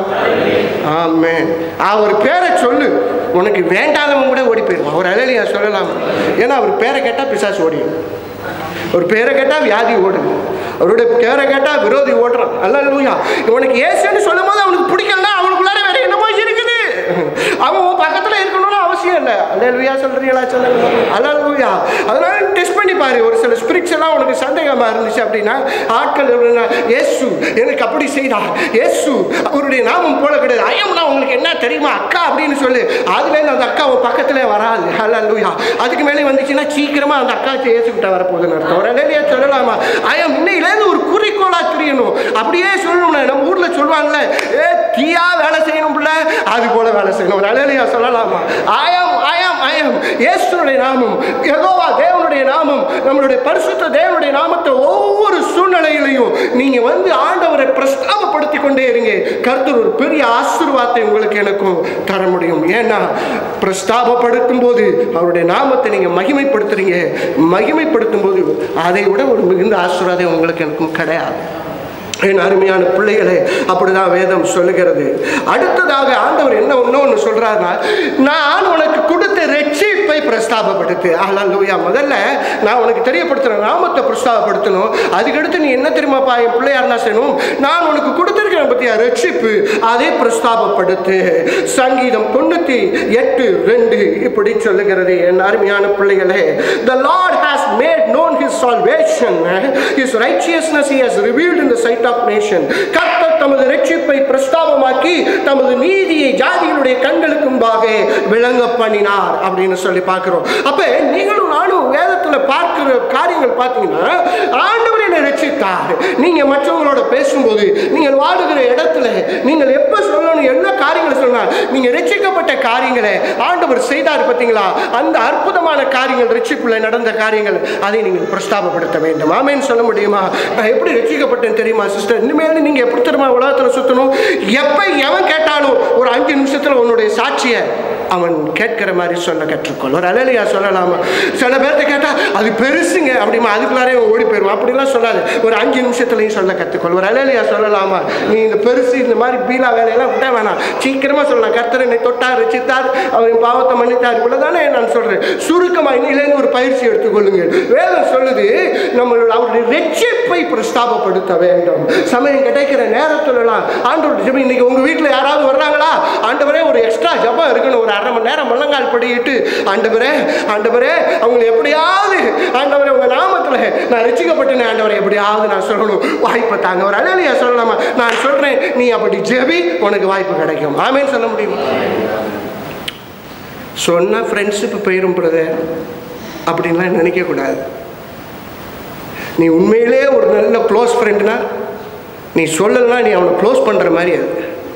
ஆமே அவர் பேரை சொல்லு உனக்கு வேண்டாதவன் கூட ஓடி போயிடுவான் ஒரு அலையிலையா சொல்லலாம் ஏன்னா அவர் பேரை கேட்டால் பிசாசு ஓடிடும் ஒரு பேரை கேட்டால் வியாதி ஓடுது அவருடைய பேரை கேட்டால் விரோதி ஓடுறான் அல்ல லூயா இவனுக்கு ஏசுன்னு சொல்லும் போது அவனுக்கு பிடிக்கலன்னா அவனுக்குள்ளார வேற என்னமோ இருக்குது அவன் உன் பக்கத்தில் இருக்கணும்னு அவசியம் இல்லை அல்ல லூயா சொல்றீங்களா சொல்லுங்க அல்ல லூயா அதனால டெஸ்ட் பண்ணி பாரு ஒரு சில ஸ்பிரிட்ஸ் எல்லாம் உனக்கு சந்தேகமாக இருந்துச்சு அப்படின்னா ஆட்கள் எப்படின்னா இயேசு எனக்கு அப்படி செய்தார் இயேசு அவருடைய நாமம் போல கிடையாது ஐயம்னா உங்களுக்கு என்ன தெரியுமா அக்கா அப்படின்னு சொல்லு அதுலேருந்து அந்த அக்கா உன் பக்கத்திலே வராது அல்ல லூயா அதுக்கு மேலே வந்துச்சுன்னா சீக்கிரமா அந்த அக்கா இயேசுக்கிட்ட வரப்போகுதுன்னு அர்த்தம் ஒரு அலையிலேயே சொல்லலாமா ஐயம் இன்னையிலேருந்து ஒரு குறிக்கோளா தெரியணும் அப்படியே சொல்லணும்னா நம்ம ஊர்ல சொல்லுவாங்கல்ல ஏ தீயா வேலை செய்யணும் பிள்ளை அது போல வேலை செய்யணும் ஒரு அலையிலையா சொல்லலாமா ஆயம் ஆயம் ஆயம் இயேசுடைய நாமம் யெகோவா தேவனுடைய நாமம் நம்மளுடைய பரிசுத்த தேவனுடைய நாமத்தை ஒவ்வொரு சூழ்நிலையிலையும் நீங்க வந்து ஆண்டவரை பிரஸ்தாபப்படுத்தி கொண்டே இருங்க கர்த்தர் ஒரு பெரிய ஆசீர்வாதத்தை உங்களுக்கு எனக்கும் தர முடியும் ஏன்னா பிரஸ்தாபப்படுத்தும் போது அவருடைய நாமத்தை நீங்க மகிமைப்படுத்துறீங்க மகிமைப்படுத்தும் போது அதை விட ஒரு மிகுந்த ஆசீர்வாதம் உங்களுக்கு எனக்கும் கிடையாது என் அருமையான பிள்ளைகளே அப்படிதான் வேதம் சொல்லுகிறது அடுத்ததாக ஆண்டவர் என்ன ஒன்று சொல்றாருன்னா நான் உனக்கு கொடுத்த ரட்சிப்பை பிரஸ்தாபப்படுத்து அல்லூயா முதல்ல நான் உனக்கு தெரியப்படுத்துற நாமத்தை பிரஸ்தாபப்படுத்தணும் அதுக்கடுத்து நீ என்ன தெரியுமாப்பா என் பிள்ளையா இருந்தா செய்யணும் நான் உனக்கு கொடுத்துருக்கிறேன் பத்தியா ரட்சிப்பு அதை பிரஸ்தாபப்படுத்து சங்கீதம் தொண்ணூத்தி எட்டு ரெண்டு இப்படி சொல்லுகிறது என் அருமையான பிள்ளைகளே the lord has made known his salvation his righteousness he has revealed in the sight of nation கர்த்தர் தமது ரட்சிப்பை பிரஸ்தாபமாக்கி தமது நீதியை ஜாதிகளுடைய கண்களுக்கு முன்பாக விளங்க பண்ணினார் அப்படின்னு சொல்லி பார்க்கிறோம் அப்ப நீங்களும் நானும் வேதத்துல பார்க்கிற காரியங்கள் பார்த்தீங்கன்னா ஆண்டவர் என்னை ரட்சித்தார் நீங்க மற்றவங்களோட பேசும்போது நீங்கள் வாழுகிற இடத்துல நீங்கள் எப்ப சொல்லணும் என்ன காரியங்களை சொல்லணும் நீங்க ரட்சிக்கப்பட்ட காரியங்களை ஆண்டவர் செய்தார் பார்த்தீங்களா அந்த அற்புதமான காரியங்கள் ரட்சிப்புல நடந்த காரியங்கள் அதை நீங்கள் பிரஸ்தாபப்படுத்த வேண்டும் ஆமேன்னு சொல்ல முடியுமா நான் எப்படி ரட்சிக்கப்பட்டேன் தெரியுமா சிஸ்டர் இனிமேல் நீங்க எப்படி தெரியுமா உலகத்துல சுத்தணும் எப்ப எவன் கேட்டாலும் ஒரு அஞ்சு நிமிஷத்துல உன்னுடைய சாட்சியை அவன் கேட்கிற மாதிரி சொல்ல கற்றுக்கொள் ஒரு அலையிலையா சொல்லலாமா சில பேர்த்த கேட்டா அது பெருசுங்க அப்படிமா அதுக்குள்ளாரே அவன் ஓடி போயிடுவான் அப்படிலாம் சொல்லாது ஒரு அஞ்சு நிமிஷத்துலையும் சொல்ல கற்றுக்கொள் ஒரு அலையிலையா சொல்லலாமா நீ இந்த பெருசு இந்த மாதிரி பீலா வேலையெல்லாம் விட்டா வேணாம் சீக்கிரமா சொல்லலாம் கர்த்தர் என்னை தொட்டார் ரசித்தார் அவரின் பாவத்தை மன்னித்தார் இவ்வளவுதானே நான் சொல்றேன் சுருக்கமா இன்னிலேருந்து ஒரு பயிற்சி எடுத்துக்கொள்ளுங்கள் வேதம் சொல்லுது நம்மளோட அவருடைய ரட்சிப்பை பிரஸ்தாபப்படுத்த வேண்டும் சமயம் கிடைக்கிற நேரத்துலலாம் ஆண்டவர் ஜெபம் இன்னைக்கு உங்க வீட்டில் யாராவது வர்றாங்களா ஆண்டவரே ஒரு எக்ஸ்ட்ரா ஜபம் இருக்கணும் ஒரு அரை மணி நேரம் முழங்கால் படியிட்டு ஆண்டவரே ஆண்டவரே அவங்களை எப்படியாவது ஆண்டவரே உங்க நாமத்தில் நான் ரசிக்கப்பட்டேன் ஆண்டவரை எப்படியாவது நான் சொல்லணும் வாய்ப்பை தாங்க ஒரு அலையிலையா சொல்லலாமா நான் சொல்றேன் நீ அப்படி ஜெபி உனக்கு வாய்ப்பு கிடைக்கும் ஆமேன்னு சொல்ல முடியுமா சொன்ன ஃப்ரெண்ட்ஷிப் போயிரும் பிரதர் அப்படின்லாம் நினைக்கக்கூடாது நீ உண்மையிலே ஒரு நல்ல க்ளோஸ் ஃப்ரெண்டுனா நீ சொல்லலாம் நீ அவனை க்ளோஸ் பண்ணுற மாதிரி அது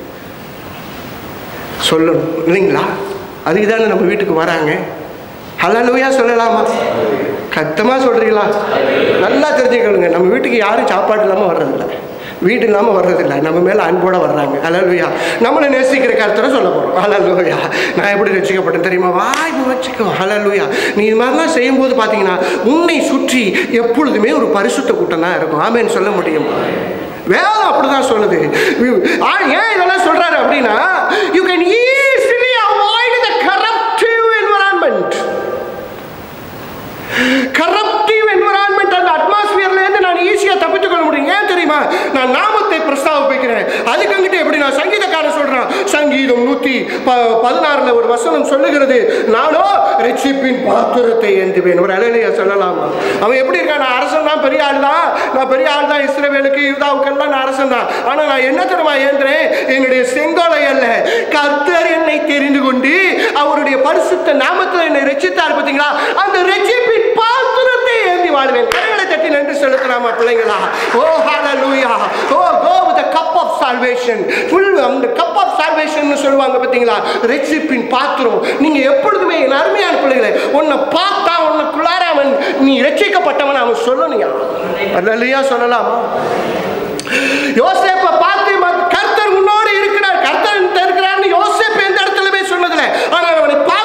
சொல்லணும் இல்லைங்களா அதுக்கு தானே நம்ம வீட்டுக்கு வராங்க ஹலலுயா சொல்லலாமா கத்தமாக சொல்கிறீங்களா நல்லா தெரிஞ்சுக்கணுங்க நம்ம வீட்டுக்கு யாரும் சாப்பாடு இல்லாமல் வர்றதில்ல வீடு இல்லாமல் வர்றதில்ல நம்ம மேலே அன்போட வர்றாங்க அலலுயா நம்மளை நேசிக்கிற கருத்தரை சொல்ல போகிறோம் அலலுயா நான் எப்படி ரசிக்கப்பட்டேன் தெரியுமா வாய்ப்பு வச்சுக்கோ அலலுயா நீ இது மாதிரிலாம் செய்யும்போது பார்த்தீங்கன்னா உன்னை சுற்றி எப்பொழுதுமே ஒரு பரிசுத்த கூட்டம் தான் இருக்கும் ஆமேன்னு சொல்ல முடியும் வேதம் அப்படிதான் சொல்லுது ஆ, ஏன் இதெல்லாம் சொல்றாரு அப்படின்னா you can easily avoid the corruptive environment corruptive environment அந்த அட்மாஸ்பியர்ல இருந்து நான் ஈஸியா தப்பித்துக் கொள்ள முடியும் ஏன் தெரியுமா நான் நாமத்தை பிரஸ்தாபிக்கிறேன் அதுக்கு அங்கிட்ட எப்படி நான் சங்கீதக்காரன் சொல்றான் சங்கீதம் நூத்தி ப பதினாறுல ஒரு வசனம் சொல்லுகிறது நானோ ரட்சிப்பின் பாத்திரத்தை ஏந்துவேன் ஒரு அலையிலையா சொல்லலாமா அவன் எப்படி இருக்கான் நான் அரசன் தான் பெரிய ஆள் தான் நான் பெரிய ஆள் தான் இஸ்ரவேலுக்கு யூதாவுக்கெல்லாம் நான் அரசன் தான் ஆனா நான் என்ன தெரியுமா ஏந்துறேன் என்னுடைய செங்கோலை அல்ல கர்த்தர் என்னை தெரிந்து கொண்டு அவருடைய பரிசுத்த நாமத்தில் என்னை ரட்சித்தார் பார்த்தீங்களா அந்த ரட்சிப்பின் பாத்திரத்தை ஏந்தி வாழ்வேன் கரைகளை தட்டி நன்றி செலுத்தலாமா பிள்ளைங்களா ஓ ஹalleluya O go with the cup of salvation full அந்த cup of salvation சொல்லுவாங்க பார்த்தீங்களா ரட்சிப்பின் பாத்திரம் நீங்க எப்பொழுதுமே என் அருமையான பிள்ளைகளே உன்னை பார்த்தா உனக்குள்ளார அவன் நீ ரட்சிக்கப்பட்டவன் அவன் சொல்லணுயா அல்லையா சொல்லலாமா யோசேப்பை பார்த்து மத்- கர்த்தர் உன்னோடு இருக்கிறார் கர்த்தர் இருக்கிறார்னு யோசேப்பு எந்த இடத்துலயுமே சொன்னதில்லை ஆனால் அவனை பார்த்து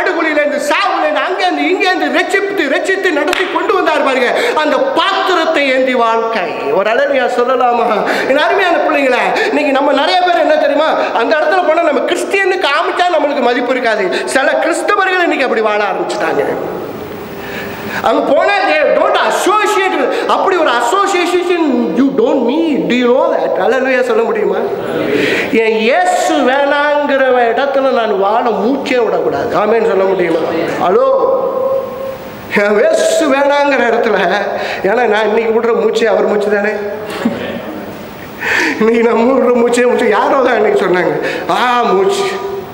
படுகொலியிலேருந்து சாவுலேருந்து அங்கேருந்து இங்கேருந்து ரட்சித்து ரட்சித்து நடத்தி கொண்டு வந்தார் பாருங்க அந்த பாத்திரத்தை ஏந்தி வாழ்க்கை ஒரு அழகியா சொல்லலாமா என் அருமையான பிள்ளைங்களே இன்னைக்கு நம்ம நிறைய பேர் என்ன தெரியுமா அந்த இடத்துல போனால் நம்ம கிறிஸ்டியன்னு காமிச்சா நம்மளுக்கு மதிப்பு இருக்காது சில கிறிஸ்தவர்கள் இன்னைக்கு அப்படி வாழ ஆரம்பிச்சுட்டாங்க அங்க போனா டோன்ட் அசோசியேட் அப்படி ஒரு association you don't me to you know that அல்லேலூயா சொல்ல முடியுமா என் இயேசு வேணாங்கிற இடத்துல நான் வாழ மூச்சே விடக்கூடாது ஆமேன்னு சொல்ல முடியுமா ஹலோ என் இயேசு வேணாங்கிற இடத்துல ஏன்னா நான் இன்னைக்கு விடுற மூச்சே அவர் மூச்சு தானே இன்னைக்கு நம்ம விடுற மூச்சே மூச்சு யாரோ தான் இன்னைக்கு சொன்னாங்க ஆ மூச்சு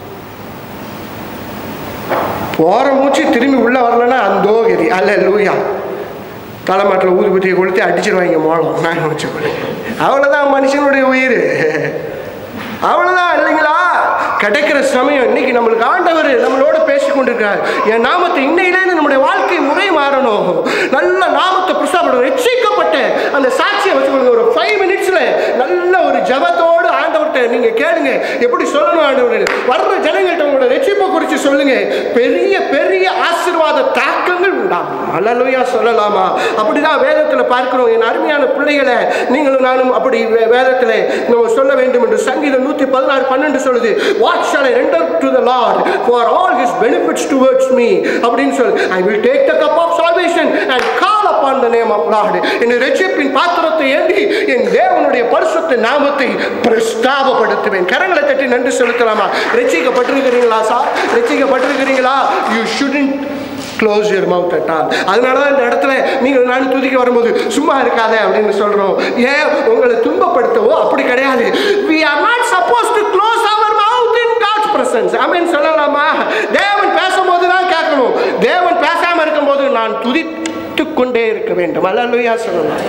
போகிற மூச்சு திரும்பி உள்ளே வரலன்னா அந்தோ கதி அல்ல லூயா தலைமாட்டில் ஊதுபத்தியை கொளுத்தி அடிச்சிருவாங்க மோளம் நான் நினச்ச அவ்வளோதான் மனுஷனுடைய உயிர் அவ்வளோதான் இல்லைங்களா கிடைக்கிற சமயம் இன்னைக்கு நம்மளுக்கு ஆண்டவர் நம்மளோட பேசி கொண்டிருக்கார் என் நாமத்தை இன்னையிலேருந்து நம்முடைய வாழ்க்கை முறை மாறணும் நல்ல நாமத்தை பிரசாபம் ரட்சிக்கப்பட்ட அந்த சாட்சியை வச்சுக்கொள்ளுங்க ஒரு ஃபைவ் மினிட்ஸில் நல்ல ஒரு ஜபத்தோடு ஆண்டவர்கிட்ட நீங்கள் கேளுங்க எப்படி சொல்லணும் ஆண்டவர் வர்ற ஜனங்கள்கிட்ட உங்களோட ரட்சிப்பை குறித்து சொல்லுங்க பெரிய பெரிய ஆசீர்வாத தாக்கங்கள் உண்டாகும் அல்லலுயா சொல்லலாமா அப்படிதான் வேதத்தில் பார்க்கிறோம் என் அருமையான பிள்ளைகளை நீங்களும் நானும் அப்படி வே- வேதத்தில் நம்ம சொல்ல வேண்டும் என்று சங்கீதம் நூற்றி பதினாறு பன்னெண்டு சொல்லுது what shall I render to the Lord for all his benefits towards me அப்படின்னு சொல்லு I will take the cup of salvation and call upon the name of Lord என் ரட்சிப்பின் பாத்திரத்தை ஏந்தி என் தேவனுடைய பரிசுத்த நாமத்தை பிரஸ்தாபப்படுத்துவேன் கரங்களை தட்டி நன்றி செலுத்தலாமா ரட்சிக்கப்பட்டிருக்கிறீங்களா சார் ரட்சிக்கப்பட்டிருக்கிறீங்களா you shouldn't close your mouth at all அதனால தான் இந்த இடத்துல நீங்கள் நான் துதிக்க வரும்போது சும்மா இருக்காத அப்படின்னு சொல்கிறோம் ஏன் உங்களை துன்பப்படுத்தவோ அப்படி கிடையாது we are not supposed to close our mouth in God's presence ஆமென் சொல்லலாமா தேவன் பேசும்போது தான் கேட்கணும் தேவன் பேசாமல் இருக்கும்போது நான் துதித்து கொண்டே இருக்க வேண்டும் அல்லா சொல்லலாம்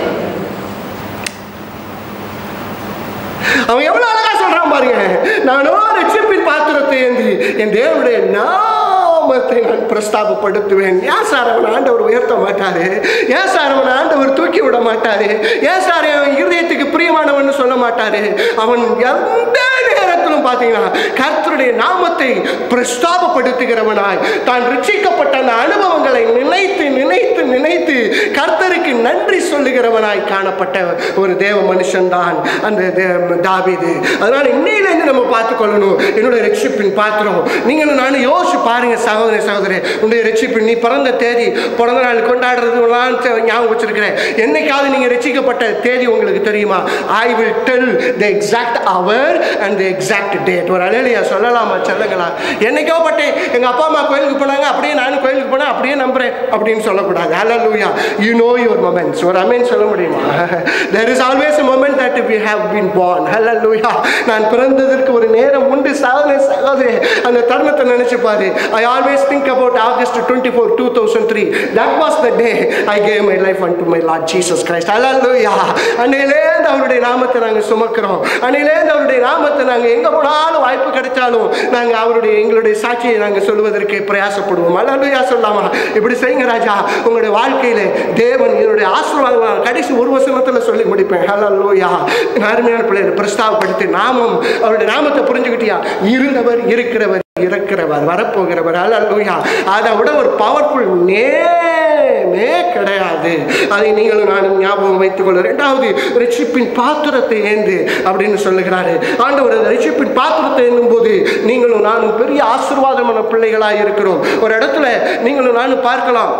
அவன் எவ்வளவு அழகா சொல்றான் பாருங்க நானோ ரட்சிப்பின் பாத்திரத்தை ஏந்தி என் தேவனுடைய நாமத்தை நான் பிரஸ்தாபப்படுத்துவேன் ஏன் சார் அவன் ஆண்டவர் உயர்த்த மாட்டாரு ஏன் சார் அவன் ஆண்டவர் தூக்கி விட மாட்டாரு ஏன் சார் அவன் இருதயத்துக்கு பிரியமானவன் சொல்ல மாட்டாரு அவன் எந்த நேரத்திலும் பார்த்தீங்கன்னா கர்த்தருடைய நாமத்தை பிரஸ்தாபப்படுத்துகிறவனாய் தான் ரட்சிக்கப்பட்ட அந்த அனுபவங்களை நினைத்து நினைத்து நினைத்து கர்த்தருக்கு நன்றி சொல்லுகிறவனாய் காணப்பட்ட ஒரு தேவ மனுஷன்தான் அந்த தே- தாவீது அதனால இன்னையிலேருந்து நம்ம பார்த்துக்கொள்ளணும் என்னுடைய ரட்சிப்பின் பாத்திரம் நீங்களும் நானும் யோசிச்சு பாருங்க சகோதரி சகோதரி உன்னுடைய ரட்சிப்பின் நீ பிறந்த தேதி பிறந்த நாள் கொண்டாடுறதுலாம் தெ- ஞாபகம் வச்சிருக்கிறேன் என்னைக்காவது நீங்க ரட்சிக்கப்பட்ட தேதி உங்களுக்கு தெரியுமா I will tell the exact hour and the exact date ஒரு அலையிலையா சொல்லலாமா செல்லுங்களா என்னைக்கோ பட்டேன் எங்க அப்பா அம்மா கோயிலுக்கு போனாங்க அப்படியே நானும் கோயிலுக்கு போனேன் அப்படியே நம்புறேன் அப்படின்னு சொல்லக்கூடாது ஹalleluya யூ நோ யுவர் மொமெண்ட்ஸ் ஒரு அமேன் சொல்ல முடியுமா there is always a moment that we have been born hallelujah நான் பிறந்ததற்கு ஒரு நேரம் உண்டு சாதனை சகோதரி அந்த தருணத்தை நினைச்சு பாரு I always think about August 24 2003 that was the day I gave my life unto my Lord Jesus Christ hallelujah அன்னையிலேருந்து அவருடைய நாமத்தை நாங்கள் சுமக்கிறோம் அன்னையிலேருந்து அவருடைய நாமத்தை நாங்கள் எங்கே போனாலும் வாய்ப்பு கிடைச்சாலும் நாங்கள் அவருடைய எங்களுடைய சாட்சியை நாங்கள் சொல்வதற்கு பிரயாசப்படுவோம் அல்லா சொல்லாமா இப்படி செய்யுங்க ராஜா உங்களுடைய வாழ்க்கையில தேவன் என்னுடைய ஆசீர்வாதம் கடைசி ஒரு வசனத்தில் சொல்லி முடிப்பேன் ஹலல்லூயா அருமையான பிள்ளைகளை பிரஸ்தாவப்படுத்தி நாமம் அவருடைய நாமத்தை புரிஞ்சுக்கிட்டியா இருந்தவர் இருக்கிறவர் இருக்கிறவர் வரப்போகிறவர் அல்லூயா அதை விட ஒரு பவர்ஃபுல் நேமே கிடையாது அதை நீங்களும் நானும் ஞாபகம் வைத்துக் கொள்ள ரெண்டாவது ரிஷிப்பின் பாத்திரத்தை ஏந்து அப்படின்னு சொல்லுகிறாரு ஆண்டவர் அந்த ரிஷிப்பின் பாத்திரத்தை ஏந்தும் போது நீங்களும் நானும் பெரிய ஆசீர்வாதமான பிள்ளைகளாக இருக்கிறோம் ஒரு இடத்துல நீங்களும் நானும் பார்க்கலாம்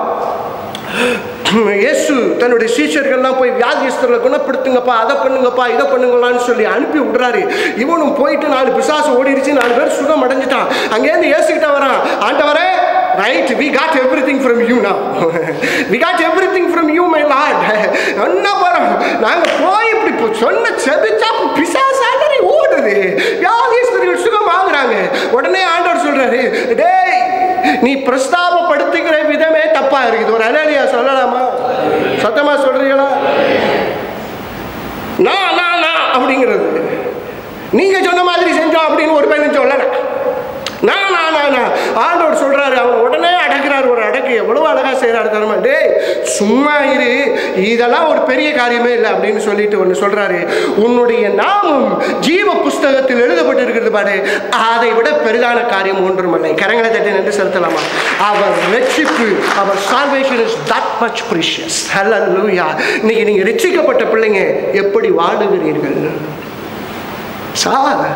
இயேசு தன்னுடைய சீஷர்கள்லாம் போய் வியாதியஸ்தர்களை குணப்படுத்துங்கப்பா அதை பண்ணுங்கப்பா இதை பண்ணுங்களான்னு சொல்லி அனுப்பி விடுறாரு இவனும் போயிட்டு நாலு பிசாசு ஓடிடுச்சு நாலு பேர் சுகம் அடைஞ்சிட்டான் அங்கேருந்து இயேசுகிட்ட வரான் ஆண்டவரே right we got everything from you நா we got everything from you my Lord என்ன போகிறோம் நாங்கள் போய் இப்படி இப்போ சொன்ன செபிச்சா பிசாசு ஆண்டரை ஓடுது வியாதியஸ்தர்கள் சுகம் ஆகுறாங்க உடனே ஆண்டவர் சொல்றாரு டேய் நீ பிரஸ்தாபப்படுத்துகிற விதமே தப்பா இருக்குது ஒரு அலையா சொல்லலாமா சத்தமா சொல்றீங்களா நான் நான் நான் அப்படிங்கிறது நீங்க சொன்ன மாதிரி செஞ்சோம் அப்படின்னு ஒரு பையன் சொல்லல நான் நான் நான் நான் ஆண்டவர் சொல்றாரு அவன் உடனே அடக்குறாரு ஒரு அடக்கு எவ்வளவு அழகா செய்யறாரு தரமா டேய் சும்மா இரு இதெல்லாம் ஒரு பெரிய காரியமே இல்லை அப்படின்னு சொல்லிட்டு ஒன்று சொல்றாரு உன்னுடைய நாமம் ஜீவ புஸ்தகத்தில் எழுதப்பட்டிருக்கிறது பாரு அதை விட பெரிதான காரியம் ஒன்றுமில்லை கரங்களை தட்டி நின்று செலுத்தலாமா அவர் ரட்சிப்பு அவர் salvation is that much precious ஹalleluya இன்னைக்கு நீங்க ரட்சிக்கப்பட்ட பிள்ளைங்க எப்படி வாழுகிறீர்கள் sir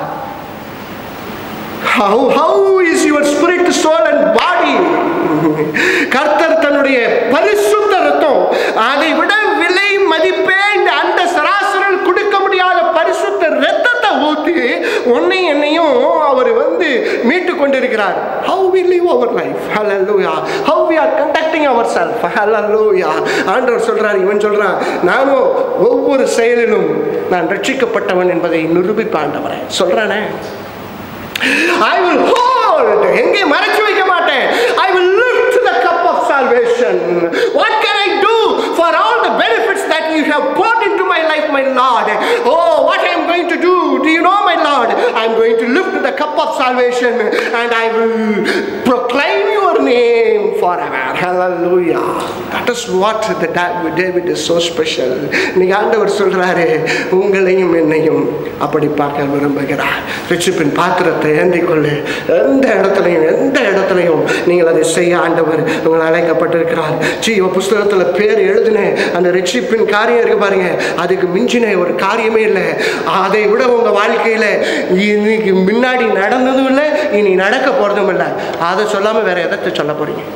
how how is your spirit soul and body கர்த்தர் தன்னுடைய பரிசுத்த ரத்தம் அதை விட விலை மதிப்பே இந்த அந்த சராசரில் கொடுக்க முடியாத பரிசுத்த ரத்தத்தை ஊத்தி உன்னை என்னையும் அவர் வந்து மீட்டு கொண்டிருக்கிறார் how we live our life hallelujah how we are conducting ourselves hallelujah ஆண்டவர் சொல்றார் இவன் சொல்றான் நானும் ஒவ்வொரு செயலிலும் நான் ரட்சிக்கப்பட்டவன் என்பதை நிரூபிப்பாண்டவரே சொல்றானே I will hold எங்கே மறைச்சு வைக்க மாட்டேன் I will lift to the cup of salvation what can I do for all the benefits that you have poured into my life my Lord oh what I am going to do do you know my Lord I am going to lift the cup of salvation and I will proclaim your name forever hallelujah that is what the David, David is so special இன்னைக்கு ஆண்டவர் சொல்றாரு உங்களையும் என்னையும் அப்படி பார்க்க விரும்புகிறார் ரிச்சிப்பின் பாத்திரத்தை ஏந்தி கொள்ளு எந்த இடத்துலையும் எந்த இடத்துலையும் நீங்கள் அதை செய்ய ஆண்டவர் உங்களை அழைக்கப்பட்டிருக்கிறார் ஜீவ புஸ்தகத்தில் பேர் எழுதின அந்த ரிச்சிப்பின் காரியம் இருக்கு பாருங்க அதுக்கு மிஞ்சின ஒரு காரியமே இல்லை அதை விட உங்க வாழ்க்கையில இன்னைக்கு முன்னாடி நடந்ததும் இல்லை இனி நடக்க போறதும் இல்லை அதை சொல்லாம வேற எதத்தை சொல்ல போறீங்க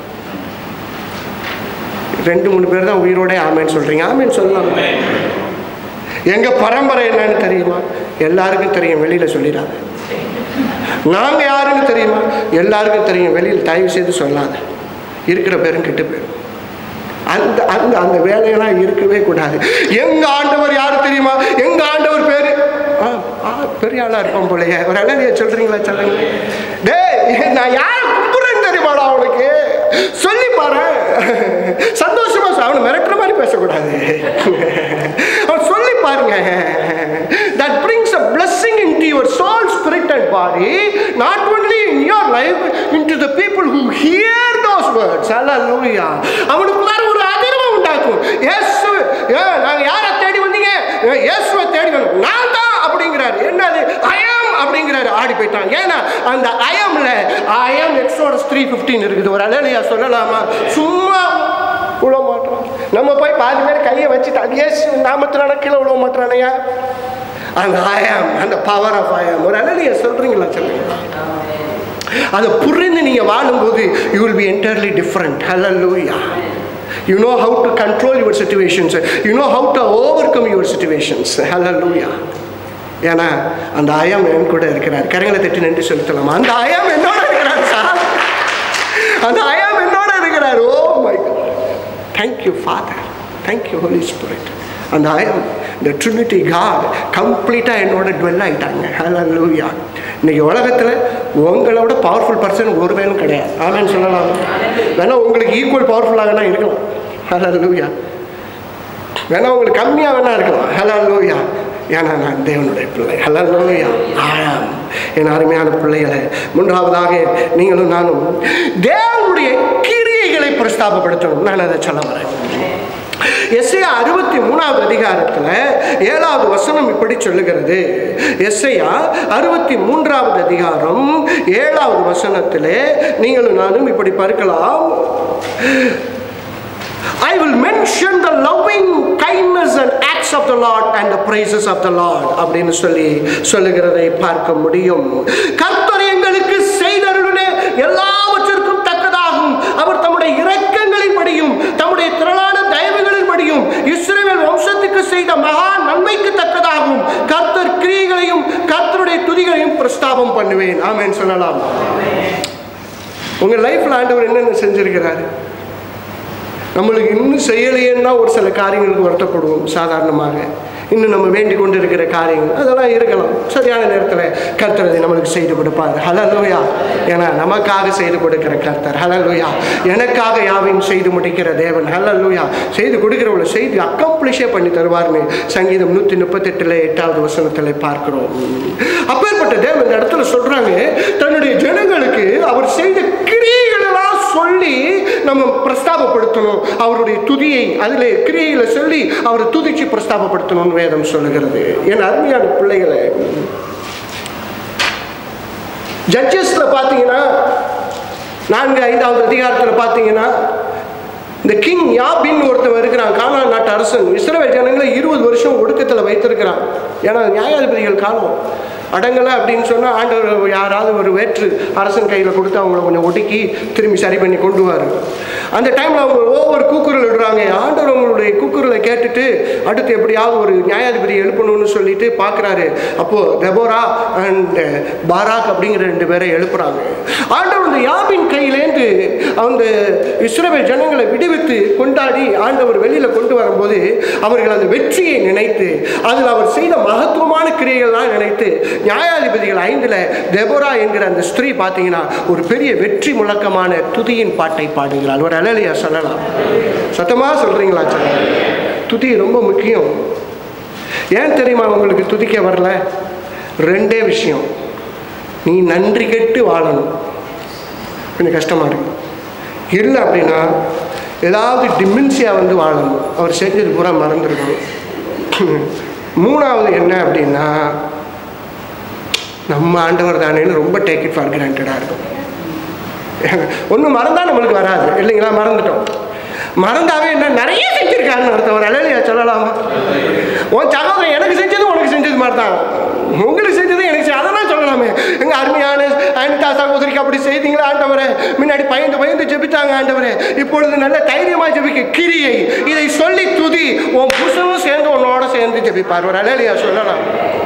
ரெண்டு மூணு பேர் தான் உயிரோட ஆமேன்னு சொல்றீங்க ஆமேன்னு சொல்லலாம் எங்க பரம்பரை என்னன்னு தெரியுமா எல்லாருக்கும் தெரியும் வெளியில சொல்லிடாத நாங்க யாருன்னு தெரியுமா எல்லாருக்கும் தெரியும் வெளியில் தயவு செய்து சொல்லாத இருக்கிற பேரும் கெட்டு போயிடும் அந்த அந்த அந்த வேலையெல்லாம் இருக்கவே கூடாது எங்க ஆண்டவர் யாரு தெரியுமா எங்க ஆண்டவர் பேரு ஆ, ஆ, பெரிய ஆளா இருப்பான் போலயே ஒரு அழகிய சொல்றீங்களா சொல்லுங்க டேய் நான் யாரை கும்பிடுறேன்னு தெரியுமாடா அவனுக்கு சொல்லி பாரு சந்தோஷமா சொல். அவனை மிரட்டுற மாதிரி பேசக்கூடாது அவன் சொல்லி பாருங்க that brings a blessing into your soul spirit and body not only in your life into the people who hear those words hallelujah அவனுக்குள்ளார ஒரு அதிர்வை உண்டாக்கும் இயேசு ஏ, நாங்க யாரை தேடி வந்தீங்க ஏ, இயேசுவை தேடி வந்தோம் நான் தான் அப்படிங்கிறாரு என்னது அயம் அப்படிங்கிறாரு ஆடி போயிட்டான் ஏன்னா அந்த அயம்ல அயம் எக்ஸோடஸ் த்ரீ ஃபிஃப்டீன் இருக்குது ஒரு அலையா சொல்லலாமா சும்மா விழ மாட்டோம் நம்ம போய் பாதி பேர் கையை வச்சுட்டு இயேசு நாமத்தினால கீழே விழ மாட்டானையா அந்த ஆயம் அந்த பவர் ஆஃப் ஆயம் ஒரு அலையா சொல்றீங்களா சொல்லுங்க அதை புரிந்து நீங்க வாழும்போது you will be entirely different ஹalleluya you know how to control your situations you know how to overcome your situations hallelujah ஏன்னா அந்த அயம் என் கூட இருக்கிறார் கரங்களை தட்டி நன்றி செலுத்தலாமா அந்த அயம் என்னோட இருக்கிறார் சார் அந்த அயம் என்னோட இருக்கிறார் O my thank you Father thank you Holy Spirit அந்த அயம் இந்த ட்ரினிட்டி காட் கம்ப்ளீட்டாக என்னோட டுவெல் ஆகிட்டாங்க ஹalleluya இன்னைக்கு உலகத்தில் உங்களோட பவர்ஃபுல் பர்சன் ஒரு வேணும் கிடையாது ஆமேன்னு சொல்லலாம் வேணா உங்களுக்கு ஈக்குவல் பவர்ஃபுல்லாக வேணா இருக்கலாம் ஹalleluya வேணா உங்களுக்கு கம்மியாக வேணா இருக்கலாம் ஹalleluya ஏன்னா நான் தேவனுடைய பிள்ளை ஹalleluya ஆம் என் அருமையான பிள்ளைகளை மூன்றாவதாக நீங்களும் நானும் தேவனுடைய கிரியைகளை பிரஸ்தாபப்படுத்தணும் நான் அதை சொல்ல வரேன் எஸ்ஐயா அறுபத்தி மூணாவது அதிகாரத்தில் ஏழாவது வசனம் இப்படி சொல்லுகிறது எஸ்ஐயா அறுபத்தி மூன்றாவது அதிகாரம் ஏழாவது வசனத்திலே நீங்களும் நானும் இப்படி பார்க்கலாம் I will mention the loving kindness and acts of the Lord and the praises of the Lord அப்படின்னு சொல்லி சொல்லுகிறதை பார்க்க முடியும் கர்த்தர் எங்களுக்கு செய்தருளுனே எல்லாவற்றிற்கும் தக்கதாகும் அவர் தம்முடைய இரக்கங்களின்படியும் தம்முடைய திரளான தயவுகளின்படியும் இஸ்ரவேல் வம்சத்துக்கு செய்த மகா நன்மைக்கு தக்கதாகும் கர்த்தர் கிரியைகளையும் கர்த்தருடைய துதிகளையும் பிரஸ்தாபம் பண்ணுவேன் ஆமென் சொல்லலாம் உங்க லைஃப்ல ஆண்டவர் என்னென்ன செஞ்சிருக்கிறாரு நம்மளுக்கு இன்னும் செய்யலையேன்னா ஒரு சில காரியங்களுக்கு வருத்தப்படுவோம் சாதாரணமாக இன்னும் நம்ம வேண்டிக் கொண்டு இருக்கிற காரியங்கள் அதெல்லாம் இருக்கலாம் சரியான நேரத்தில் கர்த்தர் அதை நம்மளுக்கு செய்து கொடுப்பார் ஹலலோயா ஏன்னா நமக்காக செய்து கொடுக்கிற கர்த்தர் ஹலலோயா எனக்காக யாவையும் செய்து முடிக்கிற தேவன் ஹலலோயா செய்து கொடுக்கிறவங்களை செய்து அக்கம்ப்ளிஷே பண்ணி தருவார்னு சங்கீதம் நூற்றி முப்பத்தெட்டில் எட்டாவது வசனத்தில் பார்க்கிறோம் அப்பேற்பட்ட தேவன் இந்த இடத்துல சொல்றாங்க தன்னுடைய ஜனங்களுக்கு அவர் செய்த கிரியைகள் எல்லாம் சொல்லி நம்ம பிரஸ்தாபப்படுத்தணும் அவருடைய துதியை அதில் கிரியையில சொல்லி அவரை துதிச்சு பிரஸ்தாபப்படுத்தணும்னு வேதம் சொல்லுகிறது என் அருமையான பிள்ளைகளை ஜட்ஜஸ்ல பார்த்தீங்கன்னா நான்கு ஐந்தாவது அதிகாரத்தில் பார்த்தீங்கன்னா இந்த கிங் யாபின் ஒருத்தன் இருக்கிறான் கானான் நாட்டு அரசன் இஸ்ரவேல் ஜனங்களை இருபது வருஷம் ஒடுக்கத்தில் வைத்திருக்கிறான் ஏன்னா நியாயாதிபதிகள் காலம் அடங்கலை அப்படின்னு சொன்னால் ஆண்டவர் யாராவது ஒரு வேற்று அரசன் கையில் கொடுத்து அவங்கள கொஞ்சம் ஒடுக்கி திரும்பி சரி பண்ணி கொண்டுவார் அந்த டைமில் அவங்க ஓவர் கூக்குரல் விடுறாங்க ஆண்டவர் அவங்களுடைய கூக்குரலை கேட்டுட்டு அடுத்து எப்படியாவது ஒரு நியாயாதிபதி எழுப்பணும்னு சொல்லிட்டு பார்க்குறாரு அப்போது தெபோரா அண்ட் பாராக் அப்படிங்கிற ரெண்டு பேரை எழுப்புறாங்க ஆண்டவர் இந்த யாபின் கையிலேருந்து அந்த இஸ்ரவேல் ஜனங்களை விடுவித்து கொண்டாடி ஆண்டவர் வெளியில் கொண்டு வரும்போது அவர்கள் அந்த வெற்றியை நினைத்து அதில் அவர் செய்த மகத்துவமான கிரியைகள்லாம் நினைத்து நியாயாதிபதிகள் ஐந்தில் தெபோரா என்கிற அந்த ஸ்திரீ பார்த்தீங்கன்னா ஒரு பெரிய வெற்றி முழக்கமான துதியின் பாட்டை பாடுகிறாள் ஒரு அலலியா சொல்லலாம் சத்தமாக சொல்கிறீங்களா சொல்லுங்க துதி ரொம்ப முக்கியம் ஏன் தெரியுமா உங்களுக்கு துதிக்க வரல ரெண்டே விஷயம் நீ நன்றி கெட்டு வாழணும் கொஞ்சம் கஷ்டமாக இருக்கு இல்லை அப்படின்னா ஏதாவது டிமென்சியா வந்து வாழணும் அவர் செஞ்சது பூரா மறந்துருக்கணும் மூணாவது என்ன அப்படின்னா நம்ம ஆண்டவர் தானேன்னு ரொம்ப டேக் இட் ஃபார் கிராண்டடாக இருக்கும் ஒன்று மறந்தா நம்மளுக்கு வராது இல்லைங்களா மறந்துட்டோம் மறந்தாவே என்ன நிறைய செஞ்சிருக்காருன்னு அர்த்தம் ஒரு அலையிலையா சொல்லலாமா உன் சகோதரன் எனக்கு செஞ்சது உனக்கு செஞ்சது மாதிரி தான் உங்களுக்கு செஞ்சது எனக்கு செஞ்சது அதெல்லாம் சொல்லலாமே எங்க அருமையான அனிதா சகோதரிக்கு அப்படி செய்தீங்களா ஆண்டவரே முன்னாடி பயந்து பயந்து ஜெபித்தாங்க ஆண்டவரே இப்பொழுது நல்ல தைரியமா ஜெபிக்க கிரியை இதை சொல்லி துதி உன் புருஷனும் சேர்ந்து உன்னோட சேர்ந்து ஜெபிப்பார் ஒரு அலையிலையா சொல்லலாம்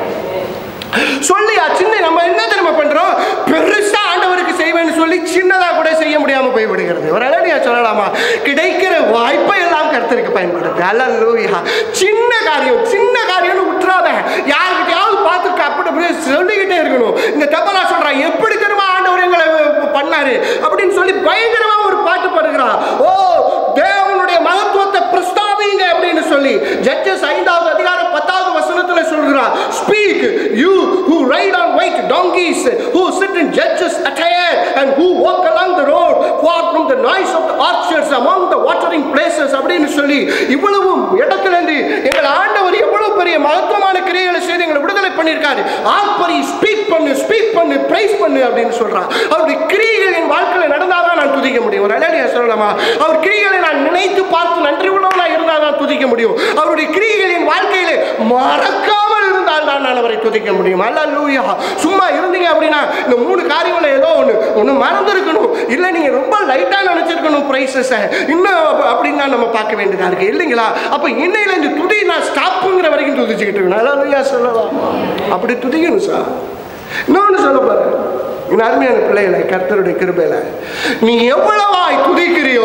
சொல்லியா சின்ன நம்ம என்ன தெரியுமா பண்றோம் பெருசா ஆண்டவருக்கு செய்வேன்னு சொல்லி சின்னதா கூட செய்ய முடியாம போய் விடுகிறது ஒரு அழகியா சொல்லலாமா கிடைக்கிற வாய்ப்பை எல்லாம் கருத்தருக்கு பயன்படுத்து அல்லூயா சின்ன காரியம் சின்ன காரியம்னு விட்டுறாத யாருக்கிட்டையாவது பார்த்து அப்படி அப்படியே சொல்லிக்கிட்டே இருக்கணும் இந்த தப்பலா சொல்றான் எப்படி தெரியுமா ஆண்டவர் எங்களை பண்ணாரு அப்படின்னு சொல்லி பயங்கரமா ஒரு பாட்டு பாடுகிறான் ஓ தேவனுடைய மகத்துவத்தை பிரஸ்தாபிங்க அப்படின்னு சொல்லி ஜட்ஜஸ் ஐந்தாவது அதிகாரம் பத்தாவது வசனத்துல சொல்கிறார் speak you who ride on white donkeys who sit in judges attire and who walk along the road far from the noise of the orchards among the watering places அப்படின்னு சொல்லி இவ்வளவு இடத்துல இருந்து எங்கள் ஆண்டவர் எவ்வளவு பெரிய மகத்துவமான கிரியைகளை செய்து எங்களை விடுதலை பண்ணியிருக்காரு ஆப்பரி ஸ்பீக் பண்ணு ஸ்பீக் பண்ணு பிரைஸ் பண்ணு அப்படின்னு சொல்றான் அவருடைய கிரியைகள் என் வாழ்க்கையில் நடந்தாதான் நான் துதிக்க முடியும் ஒரு அலையா சொல்லலாமா அவர் கிரியைகளை நான் நினைத்து பார்த்து நன்றி உள்ளவனா இருந்தால் தான் துதிக்க முடியும் அவருடைய கிரியைகள் என் வாழ்க்கையிலே மறக்காமல் இருந்தால் தான் நான் அவரை துதிக்க முடியும் அல்ல லூயா சும்மா இருந்தீங்க அப்படின்னா இந்த மூணு காரியங்கள ஏதோ ஒன்று ஒன்று மறந்துருக்கணும் இல்லை நீங்கள் ரொம்ப லைட்டாக நினச்சிருக்கணும் ப்ரைஸஸை இன்னும் அப்ப- அப்படின்னு தான் நம்ம பார்க்க வேண்டியதாக இருக்கு இல்லைங்களா அப்போ இன்னையில இந்த துதி நான் ஸ்டாப்புங்கிற வரைக்கும் துதிச்சுக்கிட்டு இருக்கணும் அல்ல லூயா சொல்லலாம் அப்படி துதிக்கணும் சார் இன்னொன்று சொல்ல போகிறேன் என் அருமையான பிள்ளைகளை கர்த்தருடைய கிருபையில நீ எவ்வளவாய் துதிக்கிறியோ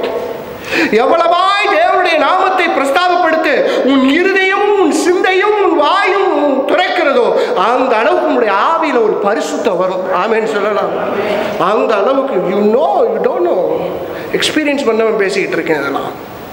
எவ்வளவாய் தேவனுடைய நாமத்தை பிரஸ்தாபப்படுத்து உன் இருதயமும் உன் சிந்தையும் உன் வாயும் துறைக்கிறதோ அந்த அளவுக்கு உன்னுடைய ஆவியில ஒரு பரிசுத்தம் வரும் ஆமேன்னு சொல்லலாம் அந்த அளவுக்கு you know you don't know experience பண்ணவன் பேசிக்கிட்டு இருக்கேன் இதெல்லாம்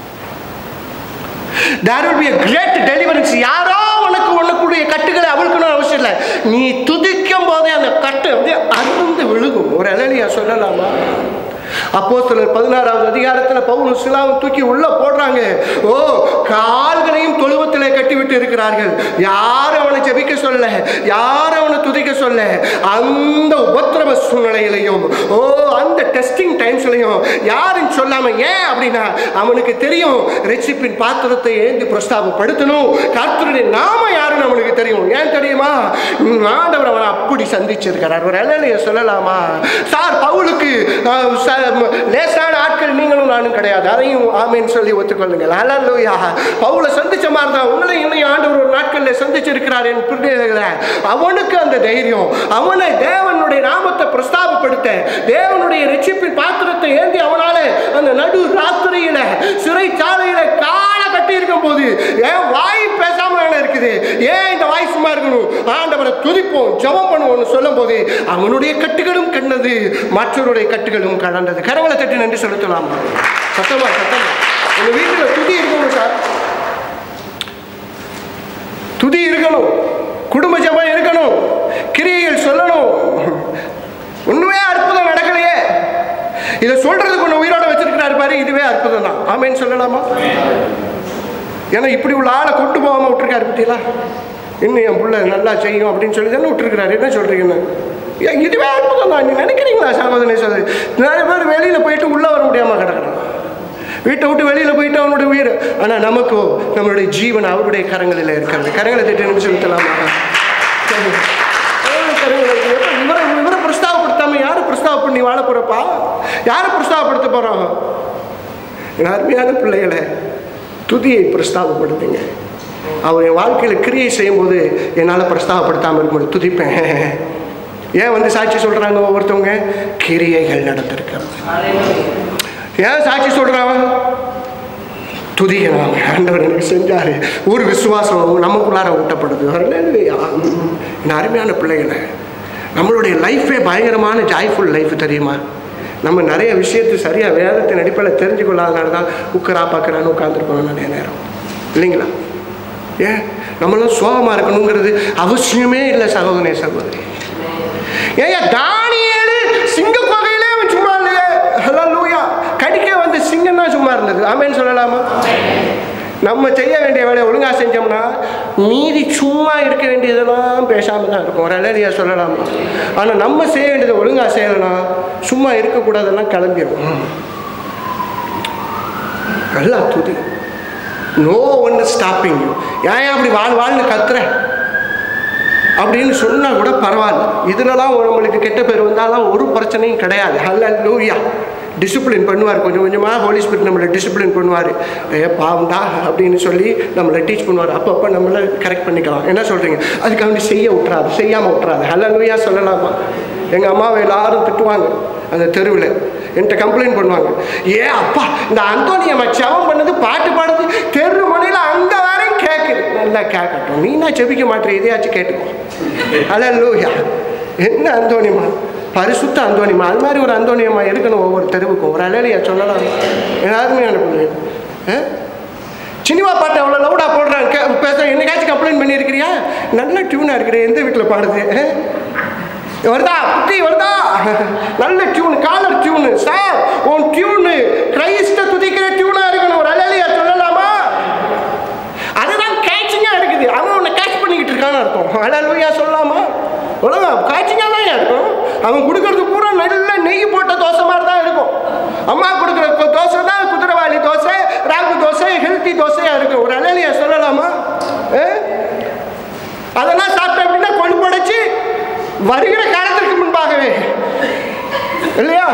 தேர் will be a great deliverance யாரோ உனக்கு உனக்குடைய கட்டுகளை அவிழ்க்கணும் அவசியம் இல்லை நீ துதிக்கும் போதே அந்த கட்டு அப்படியே அருந்து விழுகும் ஒரு அலலியா சொல்லலாமா அப்போ சிலர் பதினாறாவது அதிகாரத்தில் பவுலும் சிலாவும் தூக்கி உள்ள போடுறாங்க ஓ கால்களையும் தொழுவத்திலே கட்டிவிட்டு இருக்கிறார்கள் யாரும் அவனை ஜெபிக்க சொல்ல யாரும் அவனை துதிக்க சொல்ல அந்த உபத்திரவ சூழ்நிலையிலையும் ஓ அந்த டெஸ்டிங் டைம்ஸ்லையும் யாரும் சொல்லாம ஏன் அப்படின்னா அவனுக்கு தெரியும் ரெச்சிப்பின் பாத்திரத்தை ஏந்தி பிரஸ்தாபப்படுத்தணும் கர்த்தருடைய நாம யாருன்னு அவனுக்கு தெரியும் ஏன் தெரியுமா உம், ஆண்டவர் அவனை அப்படி சந்திச்சிருக்கிறார் ஒரு அலையில சொல்லலாமா சார் பவுலுக்கு அஹ், ச- ம- லேசான ஆட்கள் நீங்களும் நானும் கிடையாது அதையும் ஆமேன்னு சொல்லி ஒத்துக்கொள்ளுங்கள் அல்லா பவுலை சந்திச்ச மாதிரி தான் உங்களை இன்னையும் ஆண்டவர் ஒரு நாட்களில் சந்திச்சிருக்கிறார் என் பிள்ளைகளை அவனுக்கு அந்த தைரியம் அவனை தேவனுடைய நாமத்தை பிரஸ்தாபப்படுத்த தேவனுடைய ரட்சிப்பின் பாத்திரத்தை ஏந்தி அவனால அந்த நடு ராத்திரியில சிறைச்சாலையில கால கட்டி இருக்கும் போது ஏன் வாய் பேசாம என்ன இருக்குது ஏன் இந்த வாய் சும்மா இருக்கணும் ஆண்டவரை துதிப்போம் ஜெபம் பண்ணுவோம்னு சொல்லும் போது அவனுடைய கட்டுகளும் கண்டது மற்றவருடைய கட்டுகளும் கடந்தது கரங்களை தட்டி நன்றி செலுத்தலாம் சத்தமா சத்தமா உங்க வீட்டுல துதி இருக்கணும் சார் துதி இருக்கணும் குடும்ப ஜெபம் இருக்கணும் கிரியைகள் சொல்லணும் உண்மையா அற்புதம் நடக்கலையே இதை சொல்றது ஏன்னா இப்படி உள்ள ஆளை கொண்டு போகாமல் விட்டுருக்காரு பத்தியலா இன்னும் என் புள்ள நல்லா செய்யும் அப்படின்னு சொல்லி தானே விட்டுருக்காரு என்ன சொல்றீங்கன்னு ஏன் இதுவே அற்புதம் தான் நீ நினைக்கிறீங்களா சகோதரனை சொல்லி நிறைய பேர் வெளியில் போயிட்டு உள்ளே வர முடியாமல் கிடக்குறான் வீட்டை விட்டு வெளியில் போயிட்டு அவனுடைய உயிர் ஆனால் நமக்கோ நம்மளுடைய ஜீவன் அவருடைய கரங்களில் இருக்கிறது கரங்களை திட்டு நிமிஷம் செலுத்தலாமா கரங்களை எப்ப இவரை இவரை பிரஸ்தாவப்படுத்தாம யாரை பிரஸ்தாவ பண்ணி வாழ போறப்பா யாரை பிரஸ்தாவப்படுத்த போறோம் என் அருமையான பிள்ளைகளை துதியை பிரஸ்தாபப்படுத்துங்க அவர் என் வாழ்க்கையில் கிரியை செய்யும்போது என்னால் பிரஸ்தாபப்படுத்தாமல் இருக்க முடியும் துதிப்பேன் ஏன் வந்து சாட்சி சொல்கிறாங்க ஒவ்வொருத்தவங்க கிரியைகள் நடந்திருக்கிறது ஏன் சாட்சி சொல்கிறாங்க துதிக்கிறாங்க ஆண்டவர் எனக்கு செஞ்சாரு ஒரு விசுவாசம் நமக்குள்ளார ஊட்டப்படுது ஹல்லேலூயா. என் அருமையான பிள்ளைகளை நம்மளுடைய லைஃபே பயங்கரமான ஜாய்ஃபுல் லைஃப் தெரியுமா நம்ம நிறைய விஷயத்தை சரியாக வேதத்தின் அடிப்படையில் தெரிஞ்சு கொள்ளாதனால தான் உக்கரா பார்க்குறான்னு உட்காந்துருக்கணும் நிறைய நேரம் இல்லைங்களா ஏன் நம்மளும் சோகமாக இருக்கணுங்கிறது அவசியமே இல்லை சகோதரனே சகோதரி ஏன் தானியேலு சிங்க கொகையிலே அவன் சும்மா இல்லையே ஹalleluya கடிக்க வந்த சிங்கம் தான் சும்மா இருந்தது ஆமேன்னு சொல்லலாமா நம்ம செய்ய வேண்டிய வேலையை ஒழுங்கா செஞ்சோம்னா மீதி சும்மா இருக்க வேண்டியதெல்லாம் பேசாம தான் இருக்கும் ஒரு அலரியா சொல்லலாமா ஆனால் நம்ம செய்ய வேண்டியதை ஒழுங்கா செய்யலைன்னா சும்மா இருக்கக்கூடாதெல்லாம் கிளம்பிடும் நல்லா துதி நோ ஒன்று ஸ்டாப்பிங் ஏன் அப்படி வாழ் வாழ்னு கத்துற அப்படின்னு சொன்னால் கூட பரவாயில்ல இதுலலாம் நம்மளுக்கு கெட்ட பேர் வந்தாலும் ஒரு பிரச்சனையும் கிடையாது ஹல்ல லூயா டிசிப்ளின் பண்ணுவார் கொஞ்சம் கொஞ்சமாக ஹோலி ஸ்பிரிட் நம்மளை டிசிப்ளின் பண்ணுவார் ஏ பாவம்டா அப்படின்னு சொல்லி நம்மளை டீச் பண்ணுவார் அப்பப்போ நம்மளை கரெக்ட் பண்ணிக்கலாம் என்ன சொல்கிறீங்க அதுக்கு அவனு செய்ய விட்றாது செய்யாமல் விட்றாது ஹல்ல லூயா சொல்லலாமா எங்கள் அம்மாவை எல்லாரும் திட்டுவாங்க அந்த தெருவில் என்கிட்ட கம்ப்ளைண்ட் பண்ணுவாங்க ஏ அப்பா இந்த அந்தோனி அம்மா செவம் பண்ணது பாட்டு பாடுது தெரு மனையில் அங்கே வரையும் கேட்குது நல்லா கேட்கட்டும் நீனா செபிக்க மாட்டேற இதையாச்சும் கேட்டுக்கோ அல்லூயா என்ன அந்தோனியம்மா பரிசுத்த அந்தோனியம்மா அது மாதிரி ஒரு அந்தோனியம்மா இருக்கணும் ஒவ்வொரு தெருவுக்கும் ஒரு அலையிலையா சொல்லலாம் யாருமே அனுப்புங்க சினிமா பாட்டு அவ்வளோ லவுடாக போடுறாங்க கே பேச என்னைக்காச்சும் கம்ப்ளைண்ட் பண்ணியிருக்கிறியா நல்ல டியூனாக இருக்கிற எந்த வீட்டில் பாடுது ஆ? வருதா புத்தி வருதா நல்ல டியூன் காலர் டியூனு சார் உன் டியூனு கிரைஸ்ட துதிக்கிற டியூனா இருக்கணும் ஒரு அலையிலையா சொல்லலாமா அதுதான் கேட்சிங்காக இருக்குது அவன் உன்னை கேட்ச் பண்ணிக்கிட்டு இருக்கான்னு அர்த்தம் அலையிலையா சொல்லலாமா ஒழுங்கா கேட்சிங்காக தான் இருக்கும் அவன் கொடுக்கறது பூரா நல்ல நெய் போட்ட தோசை மாதிரி தான் இருக்கும் அம்மா கொடுக்குற கொ- தோசை தான் குதிரைவாளி தோசை ராகு தோசை ஹெல்த்தி தோசையாக இருக்கும் ஒரு அலையிலையா சொல்லலாமா ஆ? அதெல்லாம் சாப்பிட்ட அப்படின்னா கொழுப்படைச்சு வருகிற காலத்திற்கு முன்பாகவே இல்லையா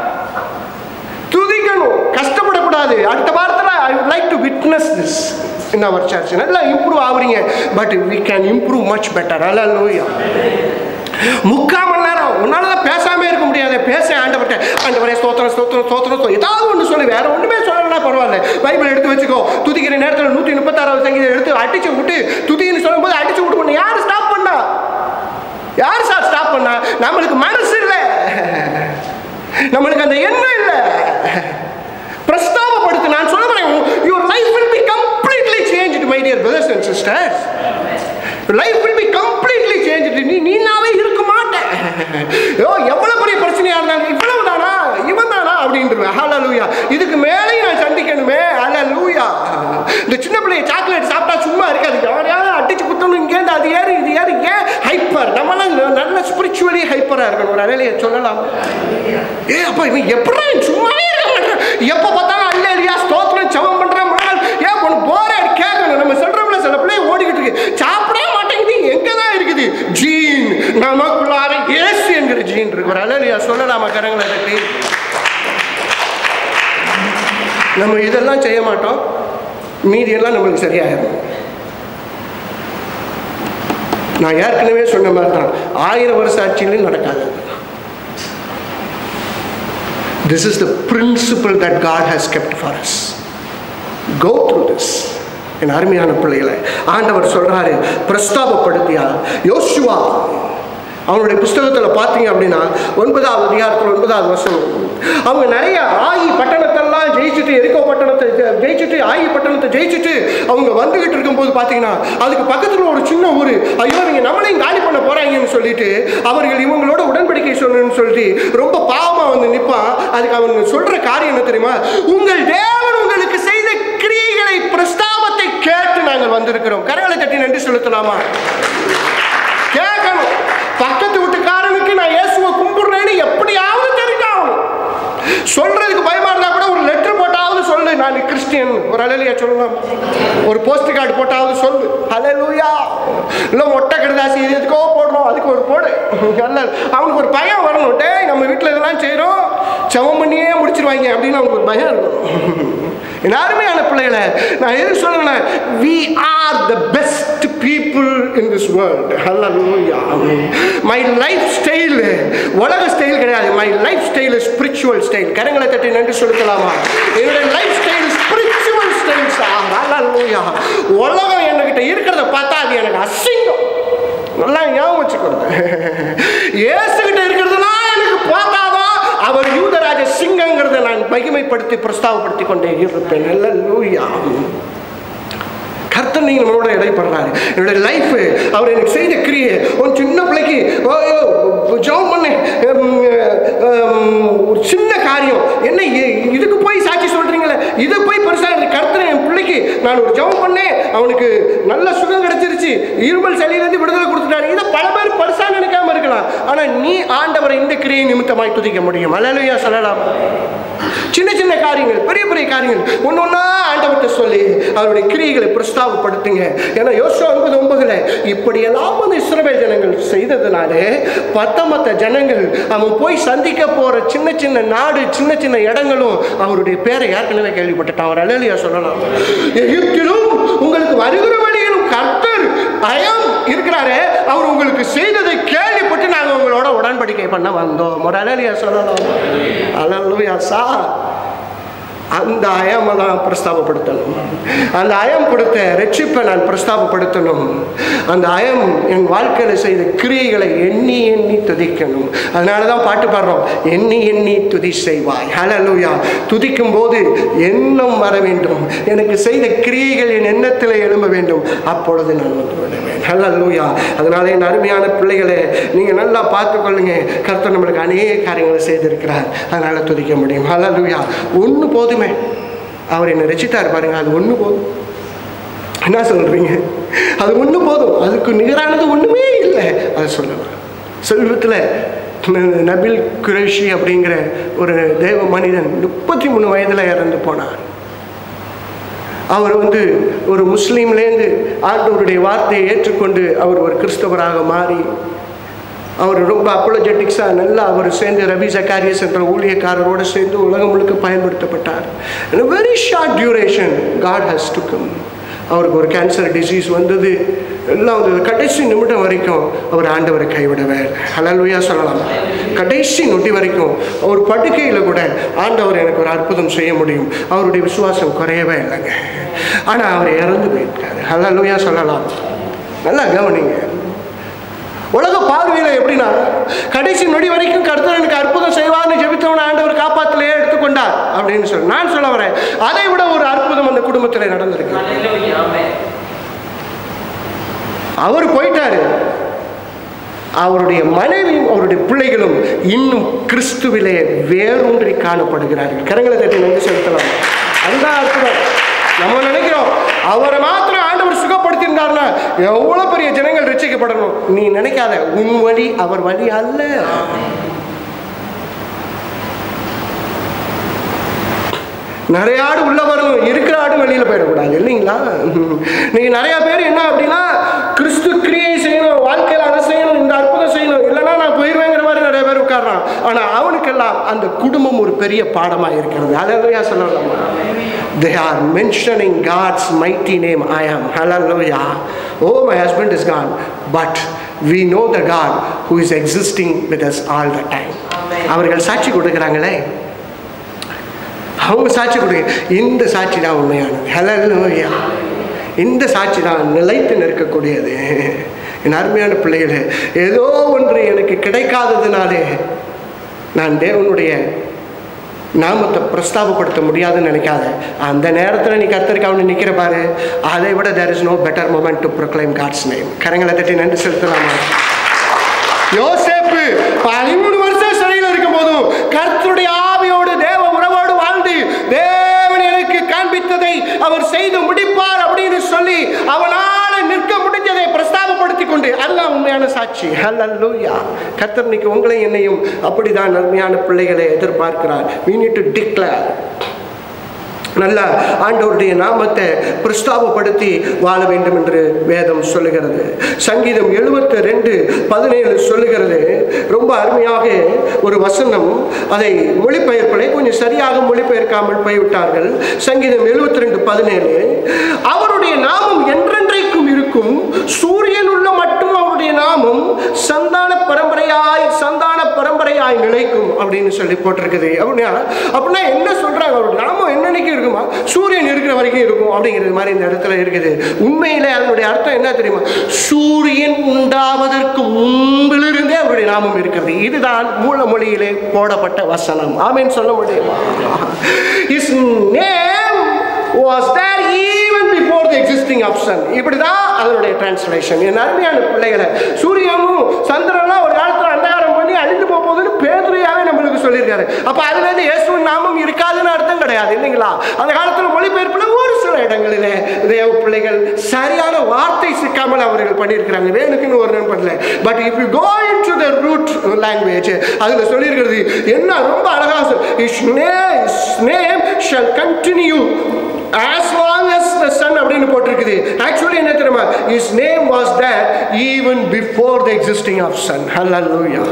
துதிக்கணும் கஷ்டப்படக்கூடாது அடுத்த வாரத்தில் I would like to witness this in our church நல்லா இம்ப்ரூவ் ஆகுறீங்க but we can improve much better அல்ல லூயா முக்கால் மணி நேரம் உன்னால தான் பேசாம இருக்க முடியாது பேச ஆண்டவர்கிட்ட ஆண்டவரே ஸ்தோத்திரம் ஸ்தோத்திரம் ஸ்தோத்திரம் ஸ்தோத்திரம். ஏதாவது ஒன்று சொல்லு வேற ஒன்றுமே சொல்லலைன்னா பரவாயில்ல பைபிள் எடுத்து வச்சுக்கோ துதிக்கிற நேரத்தில் நூற்றி முப்பத்தாறாவது சங்கீதம் எடுத்து அடிச்சு விட்டு துதின்னு சொல்லும்போது அடிச்சு விட்டு பண்ணு யார் ஸ்டாப் பண்ணா யார் சார் ஸ்டாப் பண்ணா நம்மளுக்கு மனசு இல்லை நம்மளுக்கு அந்த எண்ணம் இல்லை பிரஸ்தாபப்படுத்து நான் சொல்லுறேன் your life will be completely change my dear brothers and sisters life will be completely change நீ நீனாவே இருக்க மாட்டேன் ஐயோ எவ்வளவு பெரிய பிரச்சனையா இருந்தாலும் இவ்வளவு தானா இவன் தானா அப்படின்ட்டுருவேன் ஹalleluya இதுக்கு மேலேயும் நான் சந்திக்கணுமே ஹalleluya இந்த சின்ன பிள்ளைய சாக்லேட் சாப்பிட்டா சும்மா இருக்காது யாரையாவது அடிச்சு குத்தணும் இங்கேருந்து அது ஏறு இது ஏறு ஏன் ஹைப்பர் நம்மளாம் நல்ல ஸ்பிரிச்சுவலி ஹைப்பராக இருக்கணும் ஒரு அலையில சொல்லலாம் ஏ அப்பா இவன் எப்படி சும்மாவே இருக்க மாட்டேன் எப்போ பார்த்தாலும் அல்ல இல்லையா ஸ்தோத்திரம் ஜெபம் பண்றேன் முன்னாள் ஏன் பொண்ணு போற கேட்கணும் நம்ம சொல்றோம்ல சில பிள்ளை ஓடிக்கிட்டு இருக்கு சாப்பிடவே மாட்டேங்குது எங்க தான் இருக்குது ஜீன் நமக்குள்ளார இயேசு என்கிற ஜீன் இருக்கு ஒரு அலையிலையா சொல்லலாமா கரங்களை தட்டி நம்ம இதெல்லாம் செய்ய மாட்டோம் மீதியெல்லாம் நம்மளுக்கு சரியாயிரும் நான் ஏற்கனவே சொன்ன மாதிரி தான் ஆயிரம் வருஷ ஆட்சியிலும் நடக்காது This is the principle that God has kept for us. Go through this. என் அருமையான பிள்ளைகளை ஆண்டவர் சொல்றாரு பிரஸ்தாபப்படுத்தியா யோசுவா அவனுடைய புஸ்தகத்தில் பார்த்தீங்க அப்படின்னா ஒன்பதாவது அதிகாரத்தில் ஒன்பதாவது வருஷம் அவங்க நிறைய ஆயி பட்டணத்தெல்லாம் ஜெயிச்சுட்டு எரிக்கோ பட்டணத்தை ஜெ- ஜெயிச்சுட்டு ஆயி பட்டணத்தை ஜெயிச்சுட்டு அவங்க வந்துகிட்டு இருக்கும்போது பார்த்தீங்கன்னா அதுக்கு பக்கத்தில் ஒரு சின்ன ஊர் ஐயோ இவங்க நம்மளையும் காலி பண்ண போறாங்கன்னு சொல்லிட்டு அவர்கள் இவங்களோட உடன்படிக்கை சொல்லணும்னு சொல்லிட்டு ரொம்ப பாவமாக வந்து நிற்பான் அதுக்கு அவன் சொல்ற காரியம் என்ன தெரியுமா உங்கள் தேவன் உங்களுக்கு செய்த கிரியைகளை பிரஸ்தாபத்தை வந்திருக்கிறோம் கரங்களை தட்டி நன்றி செலுத்தலாமா கேட்கணும் பக்கத்து வீட்டுக்காரனுக்கு நான் இயேசுவை கும்பிடுறேன்னு எப்படியாவது தெரிஞ்சாகணும் சொல்றதுக்கு பயமா இருந்தா கூட ஒரு லெட்டர் போட்டாவது சொல்லு நான் கிறிஸ்டியன் ஒரு அலையிலையா சொல்லலாம் ஒரு போஸ்ட் கார்டு போட்டாவது சொல்லு அலையிலூயா இல்லை மொட்டை கடுதாசி இது எதுக்கோ போடுறோம் அதுக்கு ஒரு போடு நல்ல அவனுக்கு ஒரு பயம் வரணும் டேய் நம்ம வீட்டில் இதெல்லாம் செய்கிறோம் செவம் பண்ணியே முடிச்சிருவாங்க அப்படின்னு அவனுக்கு ஒரு பயம் இருக்கும் என் அருமையான பிள்ளைகளை நான் எது சொல்லுறேன் we are the best people in this world ஹalleluya மை லைஃப் ஸ்டைல் உலக ஸ்டைல் கிடையாது my lifestyle spiritual style கரங்களை தட்டி நன்றி சொல்லிக்கலாமா என்னுடைய லைஃப் ஸ்டைல் ஸ்பிரிச்சுவல் ஸ்டைல் ஹalleluya உலகம் என்கிட்ட இருக்கிறத பார்த்தா அது எனக்கு அசிங்கம் நல்லா ஞாபகம் வச்சுக்கணும் ஏசுகிட்ட இருக்கிறதுலாம் எனக்கு பார்த்தாதான் அவர் யூதராஜ சிங்கங்கிறத நான் மகிமைப்படுத்தி பிரஸ்தாவப்படுத்தி கொண்டே இருப்பேன் நல்ல லூயா கர்த்தர் நீங்கள் நம்மளோட இடைப்படுறாரு என்னுடைய லைஃப் அவர் எனக்கு செய்த கிரியை ஒரு சின்ன பிள்ளைக்கு ஓயோ ஜாப் பண்ணேன் உம், உம், ஒரு சின்ன காரியம் என்ன இ- இதுக்கு போய் சாட்சி சொல்றீங்களே இதை போய் பெருசாக கர்த்தர் என் பிள்ளைக்கு நான் ஒரு ஜெபம் பண்ணேன் அவனுக்கு நல்ல சுகம் கிடைச்சிருச்சு இருமல் சளியிலேருந்து விடுதலை கொடுத்துட்டாரு இதை பல பேர் பெருசா நினைக்காம இருக்கலாம் ஆனா நீ ஆண்டவரை இந்த கிரியை நிமித்தமாய் துதிக்க முடியும் அலலுயா சொல்லலாம் சின்ன சின்ன காரியங்கள் பெரிய பெரிய காரியங்கள் ஒன்று ஒன்றா ஆண்டவர்கிட்ட சொல்லி அவருடைய கிரியைகளை பிரஸ்தாபப்படுத்துங்க ஏன்னா யோசா ஒன்பது ஒன்பதுல இப்படியெல்லாம் வந்து இஸ்ரவேல் ஜனங்கள் செய்ததுனாலே பத்த மத்த ஜனங்கள் அவன் போய் சந்திக்க போற சின்ன சின்ன நாடு சின்ன சின்ன இடங்களும் அவருடைய பேரை ஏற்கனவே கேள்விப்பட்டுட்டான் அவர் அலையிலியா சொல்லலாம் எகிப்திலும் உங்களுக்கு வருகிற வழியிலும் கர்த்தர் பயம் இருக்கிறாரே அவர் உங்களுக்கு செய்ததை கேள்விப்பட்டு நாங்கள் உங்களோட உடன்படிக்கை பண்ண வந்தோம் ஒரு அலையிலியா சொல்லலாம் அலலுயா சார் அந்த அயமை தான் பிரஸ்தாபப்படுத்தணும் அந்த அயம் கொடுத்த ரட்சிப்பை நான் பிரஸ்தாபப்படுத்தணும் அந்த அயம் என் வாழ்க்கையில் செய்த கிரியைகளை எண்ணி எண்ணி துதிக்கணும் அதனால தான் பாட்டு பாடுறோம் எண்ணி எண்ணி துதி செய்வாய் ஹalleluya துதிக்கும் போது எண்ணம் வர வேண்டும் எனக்கு செய்த கிரியைகள் என் எண்ணத்தில் எழும்ப வேண்டும் அப்பொழுது நான் வந்து விடுவேன் ஹalleluya அதனால என் அருமையான பிள்ளைகளை நீங்கள் நல்லா பார்த்துக்கொள்ளுங்க கர்த்தர் நம்மளுக்கு அநேக காரியங்களை செய்திருக்கிறார் அதனால துதிக்க முடியும் ஹalleluya ஒன்று போதுமே அவர் என்னை ரசித்தார் பாருங்க அது ஒன்று போதும் என்ன சொல்றீங்க அது ஒன்று போதும் அதுக்கு நிகரானது ஒன்றுமே இல்லை அதை சொல்லலாம் செல்வத்தில் நபில் குரேஷி அப்படிங்கிற ஒரு தேவ மனிதன் முப்பத்தி மூணு வயதில் இறந்து போனார் அவர் வந்து ஒரு முஸ்லீம்லேருந்து ஆண்டவருடைய வார்த்தையை ஏற்றுக்கொண்டு அவர் ஒரு கிறிஸ்தவராக மாறி அவர் ரொம்ப அப்போலஜெட்டிக்ஸாக நல்லா அவர் சேர்ந்து ரவி ஜக்காரியஸ் என்ற ஊழியக்காரரோடு சேர்ந்து உலகம் முழுக்க பயன்படுத்தப்பட்டார் very short duration God has to come அவருக்கு ஒரு கேன்சர் டிசீஸ் வந்தது எல்லாம் வந்து கடைசி நிமிடம் வரைக்கும் அவர் ஆண்டவரை கைவிடவே இல்லை ஹலலுயா சொல்லலாம் கடைசி நொடி வரைக்கும் அவர் படுக்கையில் கூட ஆண்டவர் எனக்கு ஒரு அற்புதம் செய்ய முடியும் அவருடைய விசுவாசம் குறையவே இல்லைங்க ஆனால் அவர் இறந்து போயிருக்காரு ஹலலுயா சொல்லலாம் நல்லா கவனிங்க உலக பார்வையில் எப்படின்னா கடைசி நொடி வரைக்கும் கர்த்தர் எனக்கு அற்புதம் செய்வார்னு ஜெபித்தவன் ஆண்டவர் காப்பாத்திலேயே எடுத்துக்கொண்டார் அப்படின்னு சொல்லி நான் சொல்ல வரேன் அதை விட ஒரு அற்புதம் அந்த குடும்பத்தில் நடந்திருக்கு அவர் போயிட்டாரு அவருடைய மனைவியும் அவருடைய பிள்ளைகளும் இன்னும் கிறிஸ்துவிலே வேரூன்றி காணப்படுகிறார்கள் கரங்களை தட்டி நன்றி செலுத்தலாம் அதுதான் அற்புதம் நம்ம நினைக்கிறோம் அவரை மாத்திரம் ஆண்டவர் சுகப்படுத்தியிருந்தாருன்னா எவ்வளவு பெரிய ஜனங்கள் ரட்சிக்கப்படணும் நீ நினைக்காத உன் வழி அவர் வழி அல்ல நிறைய ஆடு உள்ள வரணும் இருக்கிற ஆடு வெளியில போயிடக்கூடாது இல்லைங்களா நீங்க நிறைய பேர் என்ன அப்படின்னா கிறிஸ்து கிரியை செய்யணும் வாழ்க்கையில அதை செய்யணும் இந்த அற்புதம் செய்யணும் இல்லைன்னா நான் போயிடுவேங்கிற மாதிரி நிறைய பேர் உட்கார்றான் ஆனா அவனுக்கெல்லாம் அந்த குடும்பம் ஒரு பெரிய பாடமா இருக்கிறது அலையா சொல்லலாமா they are mentioning God's mighty name I am hallelujah oh my husband is gone but we know the God who is existing with us all the time அவர்கள் சாட்சி கொடுக்குறாங்களே அவங்க சாட்சி கொடுங்க இந்த சாட்சி தான் உண்மையானது ஹலோயா இந்த சாட்சி தான் நிலைத்து நிற்கக்கூடியது என் அருமையான பிள்ளைகளே ஏதோ ஒன்று எனக்கு கிடைக்காததுனாலே நான் தேவனுடைய நாமத்தை பிரஸ்தாபப்படுத்த முடியாதுன்னு நினைக்காத அந்த நேரத்தில் நீ கர்த்தருக்காக நிற்கிற பாரு அதை விட there is no better moment to proclaim God's name கரங்களை தட்டி நன்றி செலுத்தலாமா யோசேப்பு பதிமூணு வருஷம் சிறையில் இருக்கும் போதும் கர்த்தருடைய ஆவியோடு தேவ உறவோடு வாழ்ந்து தேவன் எனக்கு காண்பித்ததை அவர் செய்து முடிப்பார் அப்படின்னு சொல்லி அவன் அருமையான சாட்சி ஹalleluya கர்த்தர் இன்னைக்கு உங்களை என்னையும் அப்படிதான் அருமையான பிள்ளைகளை எதிர்பார்க்கிறார் we need to declare நல்ல ஆண்டவருடைய நாமத்தை பிரஸ்தாபப்படுத்தி வாழ வேண்டும் என்று வேதம் சொல்லுகிறது சங்கீதம் எழுபத்தி ரெண்டு பதினேழு சொல்லுகிறது ரொம்ப அருமையாக ஒரு வசனம் அதை மொழிபெயர்ப்பதை கொஞ்சம் சரியாக மொழிபெயர்க்காமல் போய்விட்டார்கள் சங்கீதம் எழுபத்தி ரெண்டு பதினேழு அவருடைய நாமம் என்றென்றைக்கும் இருக்கும் சூரியன் உள்ள மட்டும் அவருடைய நாமம் சந்தான பரம்பரையாய் சந்தான பரம்பரையாய் நிலைக்கும் அப்படின்னு சொல்லி போட்டிருக்குது அப்படின்னா அப்படின்னா என்ன சொல்றாங்க அவருடைய நாமம் என்னன்னைக்கு இருக்குமா சூரியன் இருக்கிற வரைக்கும் இருக்கும் அப்படிங்கிறது மாதிரி இந்த இடத்துல இருக்குது உண்மையிலே அதனுடைய அர்த்தம் என்ன தெரியுமா சூரியன் உண்டாவதற்கு முன்பிலிருந்தே அவருடைய நாமம் இருக்கிறது இதுதான் மூல மொழியிலே போடப்பட்ட வசனம் ஆமேன்னு சொல்ல முடியுமா His name was there even before the existing of sun இப்படிதான் அதனுடைய டிரான்ஸ்லேஷன் என் அருமையான பிள்ளைகளை சூரியனும் சந்திரனும் ஒரு காலத்துல அந்தகாரம் பண்ணி அழிந்து போக போகுதுன்னு பேதுரையாவே நம்மளுக்கு சொல்லியிருக்காரு அப்ப அதுல இருந்து இயேசுவின் நாமம் இருக்காதுன்னு அர்த்தம் கிடையாது இல்லைங்களா அந்த காலத்துல மொழிபெயர்ப்புல ஒரு சில இடங்களிலே தேவ பிள்ளைகள் சரியான வார்த்தை சிக்காமல் அவர்கள் பண்ணியிருக்கிறாங்க வேணுக்குன்னு ஒரு நேரம் பண்ணல but if you go into the root language அதுல சொல்லியிருக்கிறது என்ன ரொம்ப அழகா his name shall continue as long as the sun அப்படின்னு போட்டிருக்குது ஆக்சுவலி என்ன தெரியுமா his name was there even before the existing of sun hallelujah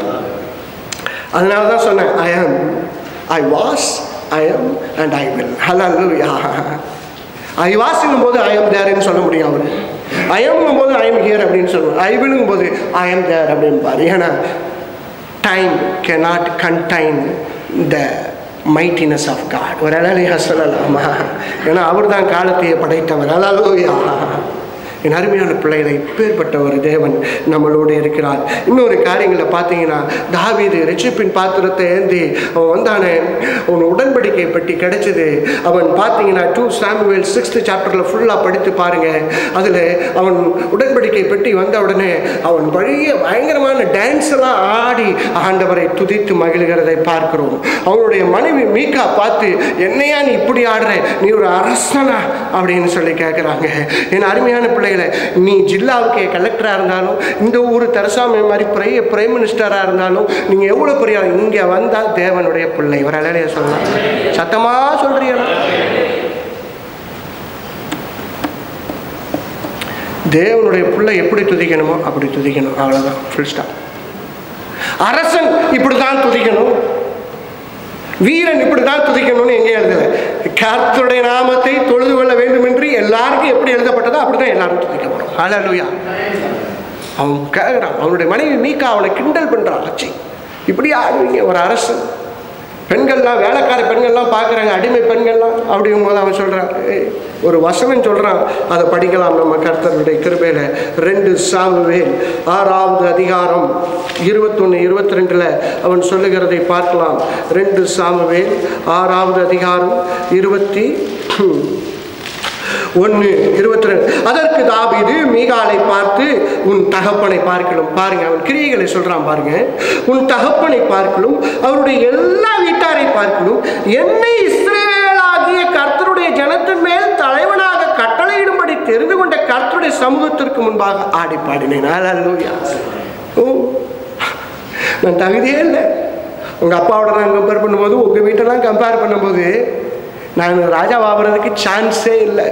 அதனால தான் சொன்னேன் ஐ ஆம் ஐ was I am and I will hallelujah I வாஸ்ங்கும் போது ஐ எம் தேர்ன்னு சொல்ல முடியும் அவர் ஐ எம்ங்கும் போது ஐ எம் ஹியர் அப்படின்னு சொல்லுவார் ஐ வில்ங்கும் போது ஐ எம் தேர் அப்படின்னு ஏன்னா time cannot contain the mightiness of God ஒரு அழகையா சொல்லலாமா ஏன்னா அவர் தான் காலத்தையே படைத்தவர் அழகோயா என் அருமையான பிள்ளைகளை பேர்பட்ட ஒரு தேவன் நம்மளோடு இருக்கிறார் இன்னொரு காரியங்களை பார்த்தீங்கன்னா தாவீது ரிச்சிப்பின் பாத்திரத்தை ஏந்தி அவன் வந்தானே அவன் உடன்படிக்கை பெட்டி கிடைச்சது அவன் பார்த்தீங்கன்னா டூ சாமுவேல் சிக்ஸ்த் சாப்டரில் ஃபுல்லாக படித்து பாருங்க அதில் அவன் உடன்படிக்கை பெட்டி வந்த உடனே அவன் வழிய பயங்கரமான டான்ஸ் எல்லாம் ஆடி ஆண்டவரை துதித்து மகிழ்கிறதை பார்க்கிறோம் அவனுடைய மனைவி மீகா பார்த்து என்னையா நீ இப்படி ஆடுற நீ ஒரு அரசனா அப்படின்னு சொல்லி கேட்குறாங்க என் அருமையான பிள்ளைகளை நீ ஜில்லாவுக்கு கலெக்டராக இருந்தாலும் இந்த ஊர் தரசாமி மாதிரி பிரைய பிரைம் மினிஸ்டராக இருந்தாலும் நீங்கள் எவ்வளோ பெரிய இங்கே வந்தால் தேவனுடைய பிள்ளை ஒரு அலையில சொல்லலாம் சத்தமாக சொல்கிறீங்களா தேவனுடைய பிள்ளை எப்படி துதிக்கணுமோ அப்படி துதிக்கணும் அவ்வளோதான் ஃபுல் ஸ்டாப் அரசன் இப்படி தான் துதிக்கணும் வீரன் இப்படி தான் துதிக்கணும்னு எங்கே எழுதல கர்த்தருடைய நாமத்தை தொழுது கொள்ள வேண்டும் என்று எல்லாருக்கும் எப்படி எழுதப்பட்டதோ அப்படிதான் எல்லாரும் துதிக்கப்படும் ஹalleluya அவன் கேட்குறான் அவனுடைய மனைவி மீக்கா அவனை கிண்டல் பண்ணுறான் ஆச்சு இப்படி ஆடுவீங்க ஒரு அரசு பெண்கள்லாம் வேலைக்கார பெண்கள்லாம் பார்க்குறாங்க அடிமை பெண்கள்லாம் அப்படிங்கும் போது அவன் சொல்கிறான் ஒரு வசனம் சொல்கிறான் அதை படிக்கலாம் நம்ம கர்த்தருடைய கிருபையில் ரெண்டு சாமுவேல் ஆறாவது அதிகாரம் இருபத்தொன்று இருபத்தி ரெண்டில் அவன் சொல்லுகிறதை பார்க்கலாம் ரெண்டு சாமுவேல் ஆறாவது அதிகாரம் இருபத்தி ஒன்று இருபத்தி ரெண்டு அதற்கு தாவீது மீகாலை பார்த்து உன் தகப்பனை பார்க்கணும் பாருங்க அவன் கிரியைகளை சொல்றான் பாருங்க உன் தகப்பனை பார்க்கணும் அவருடைய எல்லா வீட்டாரை பார்க்கணும் என்னை இஸ்ரேலாகிய கர்த்தருடைய ஜனத்தின் மேல் தலைவனாக கட்டளையிடும்படி தெரிந்து கொண்ட கர்த்தருடைய சமூகத்திற்கு முன்பாக ஆடி பாடினேன் அல்லேலூயா. ஓ நான் தகுதியே இல்லை உங்கள் அப்பாவோட நான் கம்பேர் பண்ணும்போது உங்கள் வீட்டெல்லாம் கம்பேர் பண்ணும்போது நான் ராஜாவாகிறதுக்கு சான்ஸே இல்லை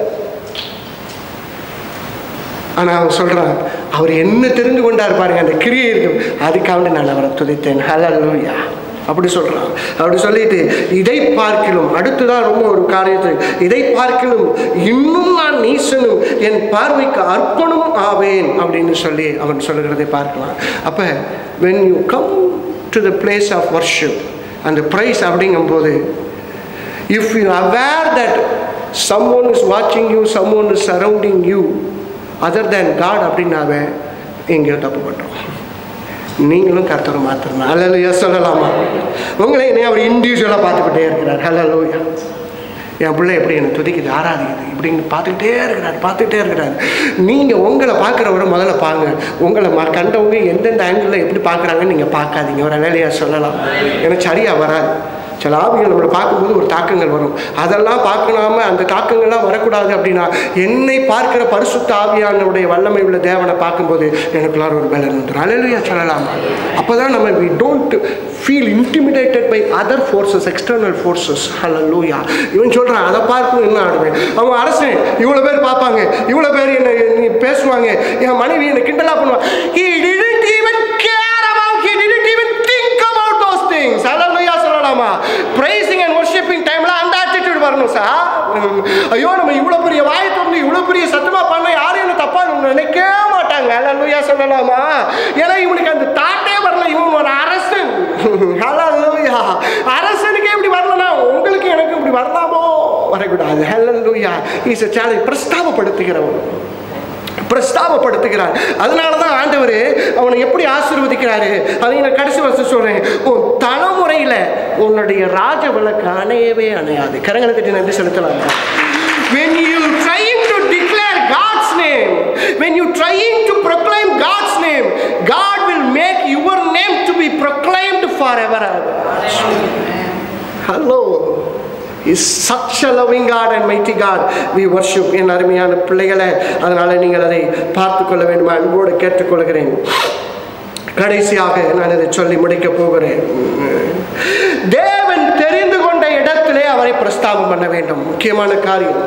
ஆனால் அவன் சொல்கிறான் அவர் என்ன தெரிந்து கொண்டார் பாருங்க அந்த கிரியை இருக்கும் அதுக்காக நான் அவரை துதித்தேன் ஹalleluya அப்படி சொல்கிறான் அப்படி சொல்லிட்டு இதை பார்க்கிலும் அடுத்துதான் ரொம்ப ஒரு காரியத்தை இதை பார்க்கிலும் இன்னும் நான் நீசனும் என் பார்வைக்கு அர்ப்பணம் ஆவேன் அப்படின்னு சொல்லி அவன் சொல்லுகிறதை பார்க்கலாம் அப்போ when you come to the place of worship அந்த ப்ரைஸ் அப்படிங்கும்போது if you aware that someone is watching you someone is surrounding you other than god அப்படின்னாவே எங்கேயோ தப்பு பண்ணுறோம் நீங்களும் கர்த்தரை மாற்றணும் ஹalleluya சொல்லலாமா உங்களை என்னை அவர் இண்டிவிஜுவலாக பார்த்துக்கிட்டே இருக்கிறார் ஹalleluya என் பிள்ளை எப்படி என்னை துதிக்குது ஆராதிக்குது இப்படின்னு பார்த்துக்கிட்டே இருக்கிறார் பார்த்துக்கிட்டே இருக்கிறார் நீங்கள் உங்களை பார்க்குறவரை முதல்ல பாருங்க உங்களை ம கண்டவங்க எந்தெந்த ஆங்கிளில் எப்படி பார்க்குறாங்கன்னு நீங்கள் பார்க்காதீங்க ஒரு அலையிலையா சொல்லலாம் எனக்கு சரியாக வராது சில ஆவிகள் நம்மளை பார்க்கும்போது ஒரு தாக்கங்கள் வரும் அதெல்லாம் பார்க்கலாம அந்த தாக்கங்கள்லாம் வரக்கூடாது அப்படின்னா என்னை பார்க்கிற பரிசுத்த ஆவியானுடைய வல்லமை உள்ள தேவனை பார்க்கும்போது எனக்குள்ளார ஒரு பலன் வந்துடும் அலையிலையா சொல்லலாம் அப்போ தான் நம்ம we don't feel intimidated by other forces external forces hallelujah இவன் சொல்கிறான் அதை பார்க்கணும் என்ன ஆடுவேன் அவன் அரசன் இவ்வளோ பேர் பார்ப்பாங்க இவ்வளோ பேர் என்ன நீ பேசுவாங்க என் மனைவி என்னை கிண்டலா பண்ணுவான் he didn't even care about he didn't even think about those things ஹalleluya சொல்லலாமா praising and worshiping டைம்ல அந்த attitude வரணும் சார் ஐயோ நம்ம இவ்வளோ பெரிய வாயை திறந்து இவ்வளோ பெரிய சத்தமா பண்ண யாரும் என்ன தப்பா நினைக்கவே மாட்டாங்க ஹalleluya சொல்லலாமா ஏன்னா இவனுக்கு அந்த தாட்டே வரல இவன் ஒரு அரசன் ஹalleluya அரசனுக்கே இப்படி வரலனா உங்களுக்கு எனக்கு இப்படி வரலாமோ வரக்கூடாது ஹalleluya இஸ் a challenge பிரஸ்தாபப்படுத்துகிறவன் பிரஸ்தாபப்படுத்துகிறார் அதனால தான் ஆண்டவர் அவனை எப்படி ஆசீர்வதிக்கிறாரு அதை நான் கடைசி வருஷம் சொல்றேன் உன் தலைமுறையில் உன்னுடைய ராஜ விளக்கு அணையவே அணையாது கரங்களை தட்டி நன்றி செலுத்தலாம் When you trying to declare God's name, when you trying to proclaim God's name, God will make your name to be proclaimed forever. Hello. Is such a loving God and mighty God we worship என் அருமையான பிள்ளைகளை அதனால நீங்கள் அதை பார்த்து கொள்ள வேண்டுமா அன்போடு கேட்டுக்கொள்கிறேன் கடைசியாக நான் இதை சொல்லி முடிக்க போகிறேன் தேவன் தெரிந்து கொண்ட இடத்திலே அவரை பிரஸ்தாபம் பண்ண வேண்டும் முக்கியமான காரியம்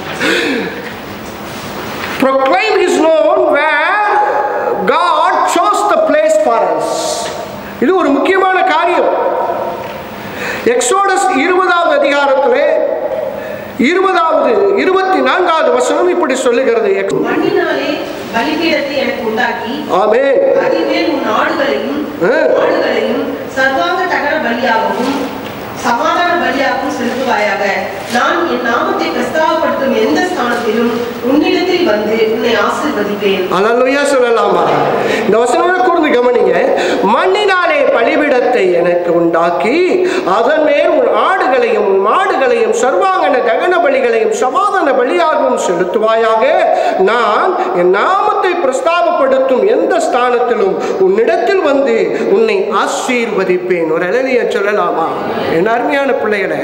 proclaim his known where God chose the place for us இது ஒரு முக்கியமான காரியம் எக்ஸோடஸ் இருபதாவது அதிகாரத்திலே இருபதாவது இருபத்தி நான்காவது வசனம் இப்படி சொல்லுகிறது மண்ணினாலே பலிபீடத்தை எனக்கு உண்டாக்கி ஆமே அதின்மேல் உன் ஆடுகளையும் ஆ. ஆடுகளையும் சர்வாங்க தகன பலியாகவும் சமாதான பலியாகவும் செலுத்துவாயாக நான் என் நாமத்தை பிரஸ்தாபப்படுத்தும் எந்த ஸ்தானத்திலும் உன்னிடத்தில் வந்து உன்னை ஆசீர்வதிப்பேன் அலலுயா சொல்லலாமா இந்த வசனோட கூர்ந்து கவனிங்க மண்ணினாலே பலிபிடத்தை எனக்கு உண்டாக்கி அதன் மேல் உன் ஆடுகளையும் உன் மாடுகளையும் சர்வாங்கன தகன பலிகளையும் சமாதான பலியாகவும் செலுத்துவாயாக நான் என் நாமத்தை பிரஸ்தாபப்படுத்தும் எந்த ஸ்தானத்திலும் உன்னிடத்தில் வந்து உன்னை ஆசீர்வதிப்பேன் ஒரு அழலிய சொல்லலாமா என் அருமையான பிள்ளைகளை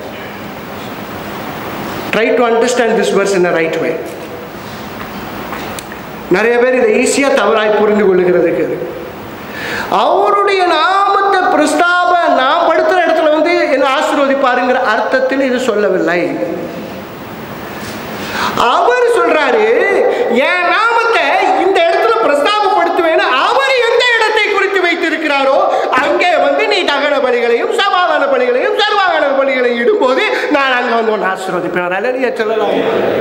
try to understand this verse in a right way நிறைய பேர் இதை ஈஸியாக தவறாய் புரிந்து கொள்ளுகிறதுக்கு அவருடைய நாமத்தை பிரஸ்தாப நான் படுத்துற இடத்துல வந்து என்ன ஆசீர்வதிப்பாருங்கிற அர்த்தத்தில் இது சொல்லவில்லை அவர் சொல்றாரு என் நாமத்தை இந்த இடத்துல பிரஸ்தாபப்படுத்துவேன்னு அவர் எந்த இடத்தை குறித்து வைத்திருக்கிறாரோ அங்கே வந்து நீ தகன பலிகளையும் சமாதான பலிகளையும் சர்வாகன பலிகளையும் இடும்போது நான் அங்கே வந்து ஒன்று ஆசீர்வதிப்பேன் அழகிய சொல்லலாம்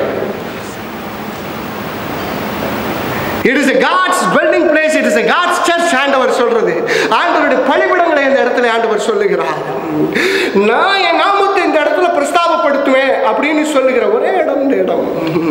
it is a God's dwelling place it is a God's church ஆண்டவர் சொல்றது ஆண்டவருடைய பலிபிடங்களை இந்த இடத்துல ஆண்டவர் சொல்லுகிறார் நான் என் நாமத்தை இந்த இடத்துல பிரஸ்தாபப்படுத்துவேன் அப்படின்னு சொல்லுகிற ஒரே இடம் இந்த இடம்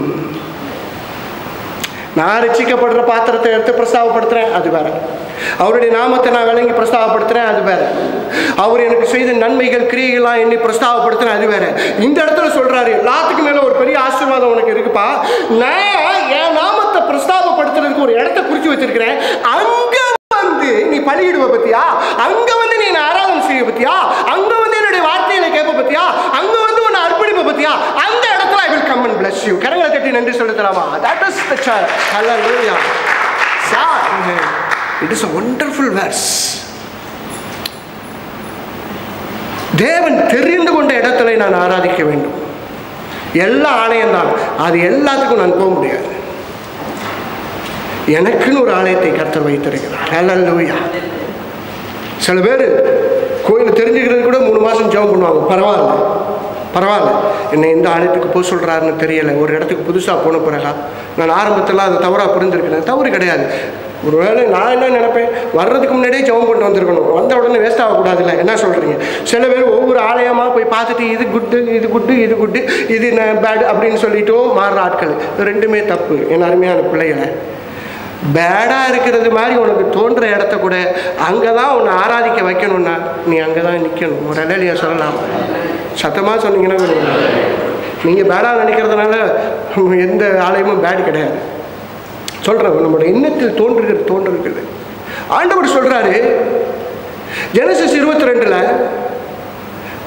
நான் ரசிக்கப்படுற பாத்திரத்தை எடுத்து பிரஸ்தாபப்படுத்துறேன் அது வேற அவருடைய நாமத்தை நான் விளங்கி பிரஸ்தாபப்படுத்துறேன் அது வேற அவர் எனக்கு செய்த நன்மைகள் கிரியைகள்லாம் எண்ணி பிரஸ்தாபப்படுத்துறேன் அது வேற இந்த இடத்துல சொல்றாரு எல்லாத்துக்கும் மேல ஒரு பெரிய ஆசீர்வாதம் உனக்கு இருக்குப்பா நான் என் நாமத்தை பிரஸ்தாபப்படுத்துறதுக்கு ஒரு இடத்த குறிச்சு வச்சிருக்கிறேன் அங்க வந்து நீ பலியிடுவ பத்தியா அங்க வந்து நீ என்னை ஆராதனை செய்ய பத்தியா அங்க வந்து என்னுடைய வார்த்தைகளை கேட்ப பத்தியா அங்க வந்து உன்னை அர்ப்பணிப்ப பத்தியா அந்த இடத்துல I will come and bless you கரங்களை தட்டி நன்றி செலுத்தலாமா தட் இஸ் த சர்ச் ஹalleluya sir it is a wonderful verse தேவன் தெரிந்து கொண்ட இடத்துல நான் ஆராதிக்க வேண்டும் எல்லா ஆலயம் தான் அது எல்லாத்துக்கும் நான் போக முடியாது எனக்குன்னு ஒரு ஆலயத்தை கர்த்தர் வைத்திருக்கிறார் ஹalleluya சில பேர் கோயில் தெரிஞ்சுக்கிறது கூட மூணு மாதம் ஜெபம் பண்ணுவாங்க பரவாயில்ல பரவாயில்ல என்னை எந்த ஆலயத்துக்கு போக சொல்கிறாருன்னு தெரியலை ஒரு இடத்துக்கு புதுசாக போன பிறகா நான் ஆரம்பத்தில் அதை தவறாக புரிஞ்சிருக்கிறேன் தவறு கிடையாது ஒருவேளை நான் என்ன நினைப்பேன் வர்றதுக்கு முன்னாடியே ஜெபம் பண்ணிட்டு வந்திருக்கணும் வந்த உடனே வேஸ்ட் ஆகக்கூடாதுல்ல என்ன சொல்கிறீங்க சில பேர் ஒவ்வொரு ஆலயமாக போய் பார்த்துட்டு இது குட்டு இது குட்டு இது குட்டு இது பேட் அப்படின்னு சொல்லிட்டும் மாறுற ஆட்கள் இது ரெண்டுமே தப்பு என் அருமையான பிள்ளைகளை பேடாக இருக்கிறது மாதிரி உனக்கு தோன்ற இடத்த கூட அங்கே தான் உன்னை ஆராதிக்க வைக்கணும்னா நீ அங்கே தான் நிற்கணும் ஒரு அலையிலையா சொல்லலாம் சத்தமாக சொன்னீங்கன்னா நீங்கள் பேடாக நினைக்கிறதுனால எந்த ஆலயமும் பேட் கிடையாது சொல்கிறேன் நம்மளோட எண்ணத்தில் தோன்றுகிறது தோன்றுகிறது ஆண்டவர் சொல்கிறாரு ஜெனசிஸ் இருபத்தி ரெண்டில்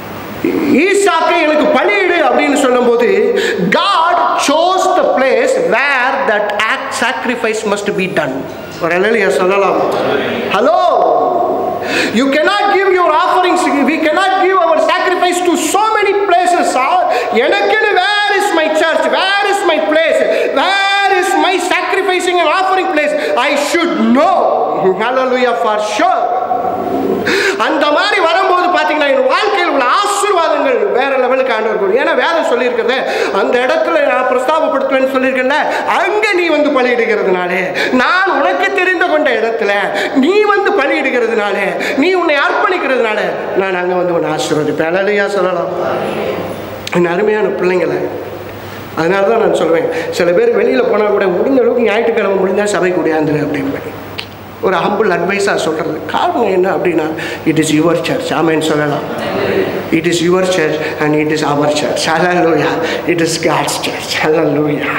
ஈசாக்கை எனக்கு பலியிடு அப்படின்னு சொல்லும்போது God chose the place where that act sacrifice must be done ஒரு அலையில சொல்லலாம் hello You cannot give your offerings, we cannot give our sacrifice to so many places. எனக்குன்னு where is my church? Where is my place? Where is my sacrificing and offering place? I should know. Hallelujah for sure. அந்த மாதிரி வரும்போது பார்த்தீங்கன்னா என் வாழ்க்கையில் உள்ள ஆசீர்வாதங்கள் வேற லெவலுக்கு ஆண்டவர் கொடுக்கும் ஏன்னா வேதம் சொல்லியிருக்கிறது அந்த இடத்துல நான் பிரஸ்தாபப்படுத்துவேன்னு சொல்லியிருக்கேன்ல அங்கே நீ வந்து பலியிடுகிறதுனாலே நான் உனக்கு தெரிந்து கொண்ட இடத்துல நீ வந்து பலியிடுகிறதுனாலே நீ உன்னை அர்ப்பணிக்கிறதுனால நான் அங்கே வந்து உன்னை ஆசீர்வதிப்பேன் அழலையா சொல்லலாம் என் அருமையான பிள்ளைங்களை அதனால தான் நான் சொல்லுவேன் சில பேர் வெளியில் போனால் கூட முடிஞ்ச அளவுக்கு ஞாயிற்றுக்கிழமை முடிஞ்சால் சபை கூடியாந்துரு அப்படின்னு ஒரு ஹம்பிள் அட்வைஸாக சொல்கிறது காரணம் என்ன அப்படின்னா இட் இஸ் யுவர் சர்ச் ஆமேன்னு சொல்லலாம் it is your church and it is our church hallelujah it is God's church hallelujah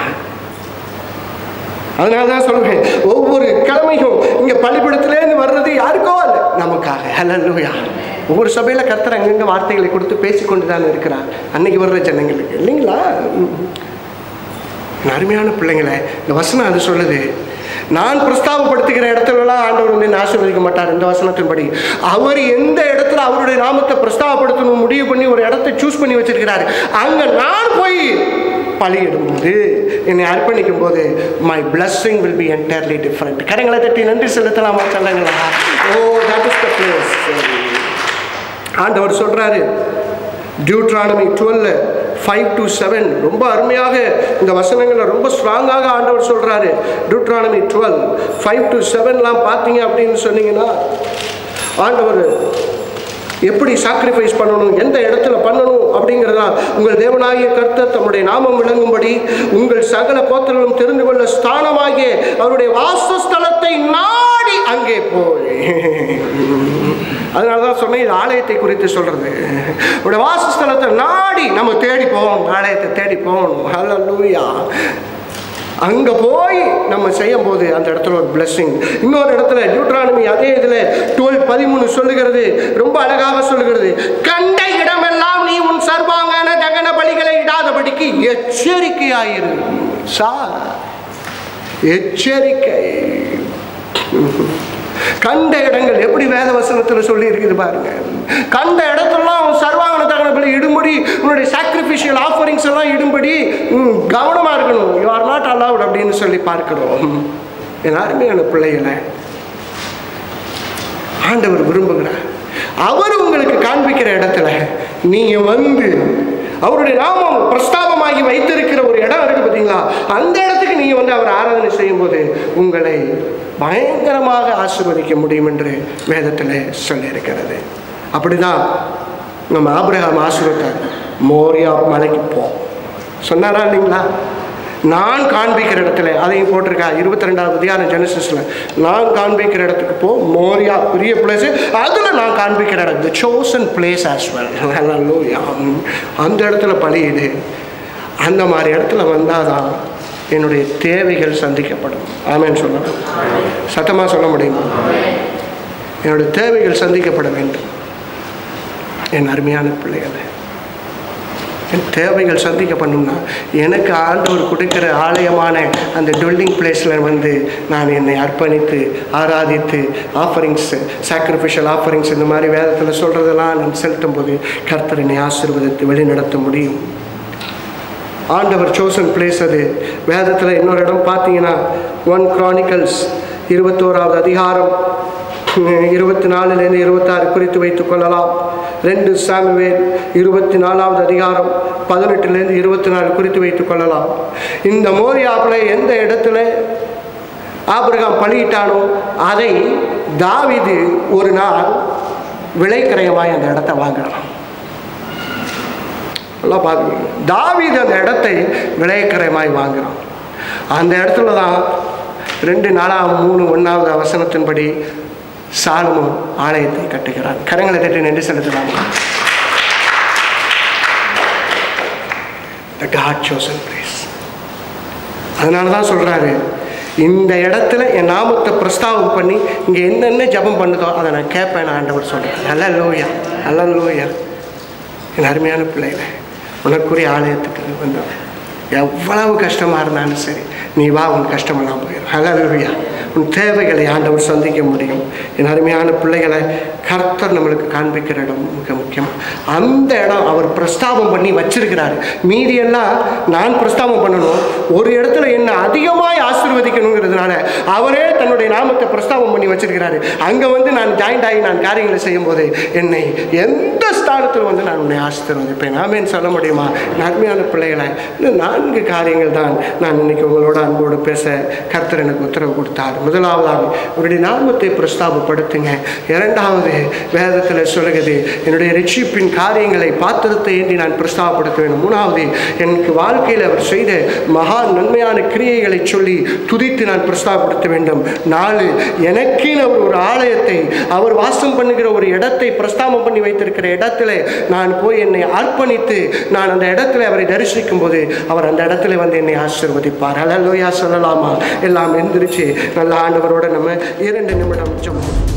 அதனால தான் சொல்லுவேன் ஒவ்வொரு கிழமையும் இங்கே பள்ளிக்கூடத்துலேருந்து வர்றது யாருக்கோ இல்லை நமக்காக ஹலல்லூயா ஒவ்வொரு சபையில் கர்த்தர் அங்கங்கே வார்த்தைகளை கொடுத்து பேசிக்கொண்டு தான் இருக்கிறார் அன்னைக்கு வர்ற ஜனங்களுக்கு இல்லைங்களா என் அருமையான பிள்ளைங்களை இந்த வசனம் அது சொல்லுது நான் பிரஸ்தாபப்படுத்துகிற இடத்துலலாம் ஆண்டவர் வந்து என்னை ஆசீர்வதிக்க மாட்டார் இந்த வசனத்தின்படி அவர் எந்த இடத்துல அவருடைய நாமத்தை பிரஸ்தாபப்படுத்தணும் முடிவு பண்ணி ஒரு இடத்தை சூஸ் பண்ணி வச்சிருக்கிறாரு அங்கே நான் போய் பலியிடும்போது என்னை அர்ப்பணிக்கும் போது my blessing will be entirely different கரங்களை தட்டி நன்றி செலுத்தலாமா சொல்லுங்களா O that is the place ஆண்டவர் சொல்றாரு Deuteronomy twelve five to seven ரொம்ப அருமையாக இந்த வசனங்களை ரொம்ப ஸ்ட்ராங்காக ஆண்டவர் சொல்கிறாரு டியூட்ரானமி டுவெல் ஃபைவ் டு செவன்லாம் பார்த்தீங்க அப்படின்னு சொன்னீங்கன்னா ஆண்டவர் எப்படி சாக்ரிஃபைஸ் பண்ணணும் எந்த இடத்துல பண்ணணும் அப்படிங்கிறதா உங்கள் தேவனாகிய கர்த்தர் தம்முடைய நாமம் விளங்கும்படி உங்கள் சகல கோத்திரங்களும் தெரிந்து கொள்ள ஸ்தானமாகிய அவருடைய வாசஸ்தலத்தை நாடி அங்கே போய் அதனால தான் சொன்னேன் இது ஆலயத்தை குறித்து சொல்றது உடைய வாசஸ்தலத்தை நாடி நம்ம தேடி போகணும் ஆலயத்தை தேடி போகணும் ஹalleluya அங்கே போய் நம்ம செய்யும் போது அந்த இடத்துல ஒரு blessing இன்னொரு இடத்துல நியூட்ரானமி அதே இதில் டுவெல் பதிமூணு சொல்லுகிறது ரொம்ப அழகாக சொல்லுகிறது கண்ட இடமெல்லாம் நீ உன் சர்வாங்கான தகன பலிகளை இடாதபடிக்கு எச்சரிக்கையாயிரு சா எச்சரிக்கை கண்ட இடங்கள் எப்படி வேத வசனத்தில் சொல்லி இருக்குது பாருங்க கண்ட இடத்துலாம் அவன் சர்வாங்கன தகன பலி இடும்படி உன்னுடைய சாக்ரிஃபிஷியல் ஆஃபரிங்ஸ் எல்லாம் இடும்படி ம், கவனமா இருக்கணும் யூ ஆர் நாட் அலவுட் அப்படின்னு சொல்லி பார்க்கிறோம் என் அருமையான பிள்ளைகளை ஆண்டவர் விரும்புகிறார் அவர் உங்களுக்கு காண்பிக்கிற இடத்துல நீங்க வந்து அவருடைய நாமம் பிரஸ்தாபமாகி வைத்திருக்கிற ஒரு இடம் இருக்கு பார்த்தீங்களா அந்த இடத்துக்கு நீங்க வந்து அவர் ஆராதனை செய்யும் போது உங்களை பயங்கரமாக ஆசீர்வதிக்க முடியும் என்று வேதத்தில் சொல்லியிருக்கிறது அப்படிதான் நம்ம ஆபிரகாம் ஆசீர்வத்தார் மோரியா மலைக்கு போ சொன்னாரா இல்லைங்களா நான் காண்பிக்கிற இடத்துல அதையும் போட்டிருக்கா இருபத்தி ரெண்டாவது அதிகாரம் ஜெனசிஸில் நான் காண்பிக்கிற இடத்துக்கு போ மோரியா பெரிய பிளேஸ் அதில் நான் காண்பிக்கிற இடம் the chosen place as well அந்த இடத்துல பலியிடு அந்த மாதிரி இடத்துல வந்தால் தான் என்னுடைய தேவைகள் சந்திக்கப்படும் ஆமேன்னு சொல்லலாம் சத்தமாக சொல்ல முடியுமா என்னுடைய தேவைகள் சந்திக்கப்பட வேண்டும் என் அருமையான பிள்ளைகளை என் தேவைகள் சந்திக்கப்படணும்னா எனக்கு ஆண்டவர் கொடுக்கிற ஆலயமான அந்த டுவெல்லிங் பிளேஸில் வந்து நான் என்னை அர்ப்பணித்து ஆராதித்து ஆஃபரிங்ஸ் சாக்ரிஃபிஷியல் ஆஃபரிங்ஸ் இந்த மாதிரி வேதத்தில் சொல்கிறதெல்லாம் நான் செலுத்தும் போது கர்த்தர் என்னை ஆசீர்வதித்து வழிநடத்த முடியும் ஆண்டவர் சோசன் பிளேஸ் அது வேதத்தில் இன்னொரு இடம் பார்த்தீங்கன்னா ஒன் கிரானிக்கல்ஸ் இருபத்தோராவது அதிகாரம் இருபத்தி நாலுலேருந்து இருபத்தாறு குறித்து வைத்துக் கொள்ளலாம் ரெண்டு சாமுவேல் இருபத்தி நாலாவது அதிகாரம் பதினெட்டுலேருந்து இருபத்தி நாலு குறித்து வைத்துக் கொள்ளலாம் இந்த மோரியாப்பில் எந்த இடத்துல ஆபிரகாம் பலியிட்டானோ அதை தாவீது ஒரு நாள் விலைக்கரையமாய் அந்த இடத்த வாங்குறான் நல்லா பார்த்துக்கோங்க தாவீது அந்த இடத்தை விலைக்கரையமாய் வாங்குறான் அந்த இடத்துல தான் ரெண்டு நாலாம் மூணு ஒன்றாவது அவசனத்தின்படி சாலமோன் ஆலயத்தை கட்டுகிறான் கரங்களை தட்டி நின்று செலுத்தலாம் The God chosen place. அதனால தான் சொல்கிறாரு இந்த இடத்துல என் நாமத்தை பிரஸ்தாபம் பண்ணி இங்கே என்னென்ன ஜெபம் பண்ணுதோ அதை நான் கேட்பேன் ஆண்டவர் சொல்கிறேன் நல்ல லோயா நல்ல லோயா என் அருமையான பிள்ளைகளை உனக்குரிய ஆலயத்துக்கு வந்தோம் எவ்வளவு கஷ்டமாக இருந்தாலும் சரி நீ வா உன் கஷ்டமெல்லாம் போயிடும் ஹலலுயா உன் தேவைகளை ஆண்டவர் சந்திக்க முடியும் என் அருமையான பிள்ளைகளை கர்த்தர் நம்மளுக்கு காண்பிக்கிற இடம் மிக முக்கியம் அந்த இடம் அவர் பிரஸ்தாபம் பண்ணி வச்சிருக்கிறாரு மீதியெல்லாம் நான் பிரஸ்தாபம் பண்ணணும் ஒரு இடத்துல என்ன அதிகமாய் ஆசீர்வதிக்கணுங்கிறதுனால அவரே தன்னுடைய நாமத்தை பிரஸ்தாபம் பண்ணி வச்சிருக்கிறாரு அங்கே வந்து நான் ஜாயிண்ட் ஆகி நான் காரியங்களை செய்யும் போது என்னை எந்த ஸ்தானத்தில் வந்து நான் உன்னை ஆசீர்வதிப்பேன் ஆமேன்னு சொல்ல முடியுமா என் அருமையான பிள்ளைகளை இந்த நான்கு காரியங்கள் தான் நான் இன்னைக்கு உங்களோட அன்போடு பேச கர்த்தர் எனக்கு உத்தரவு கொடுத்தார் முதலாவதாக அவருடைய நாமத்தை பிரஸ்தாபப்படுத்துங்க இரண்டாவது வேதத்தில் சொல்லுகிறது என்னுடைய ரட்சிப்பின் காரியங்களை பாத்திரத்தை ஏந்தி நான் பிரஸ்தாபப்படுத்த வேண்டும் மூணாவது எனக்கு வாழ்க்கையில் அவர் செய்த மகா நன்மையான கிரியைகளை சொல்லி துதித்து நான் பிரஸ்தாபப்படுத்த வேண்டும் நாலு எனக்கேன்னு அவர் ஒரு ஆலயத்தை அவர் வாசம் பண்ணுகிற ஒரு இடத்தை பிரஸ்தாபம் பண்ணி வைத்திருக்கிற இடத்துல நான் போய் என்னை அர்ப்பணித்து நான் அந்த இடத்துல அவரை தரிசிக்கும் போது அவர் அந்த இடத்துல வந்து என்னை ஆசீர்வதிப்பார் ஹalleluya சொல்லலாமா எல்லாம் எந்திரிச்சு நல்ல ஆண்டவரோட நம்ம இரண்டு நிமிடம் ஜெபம்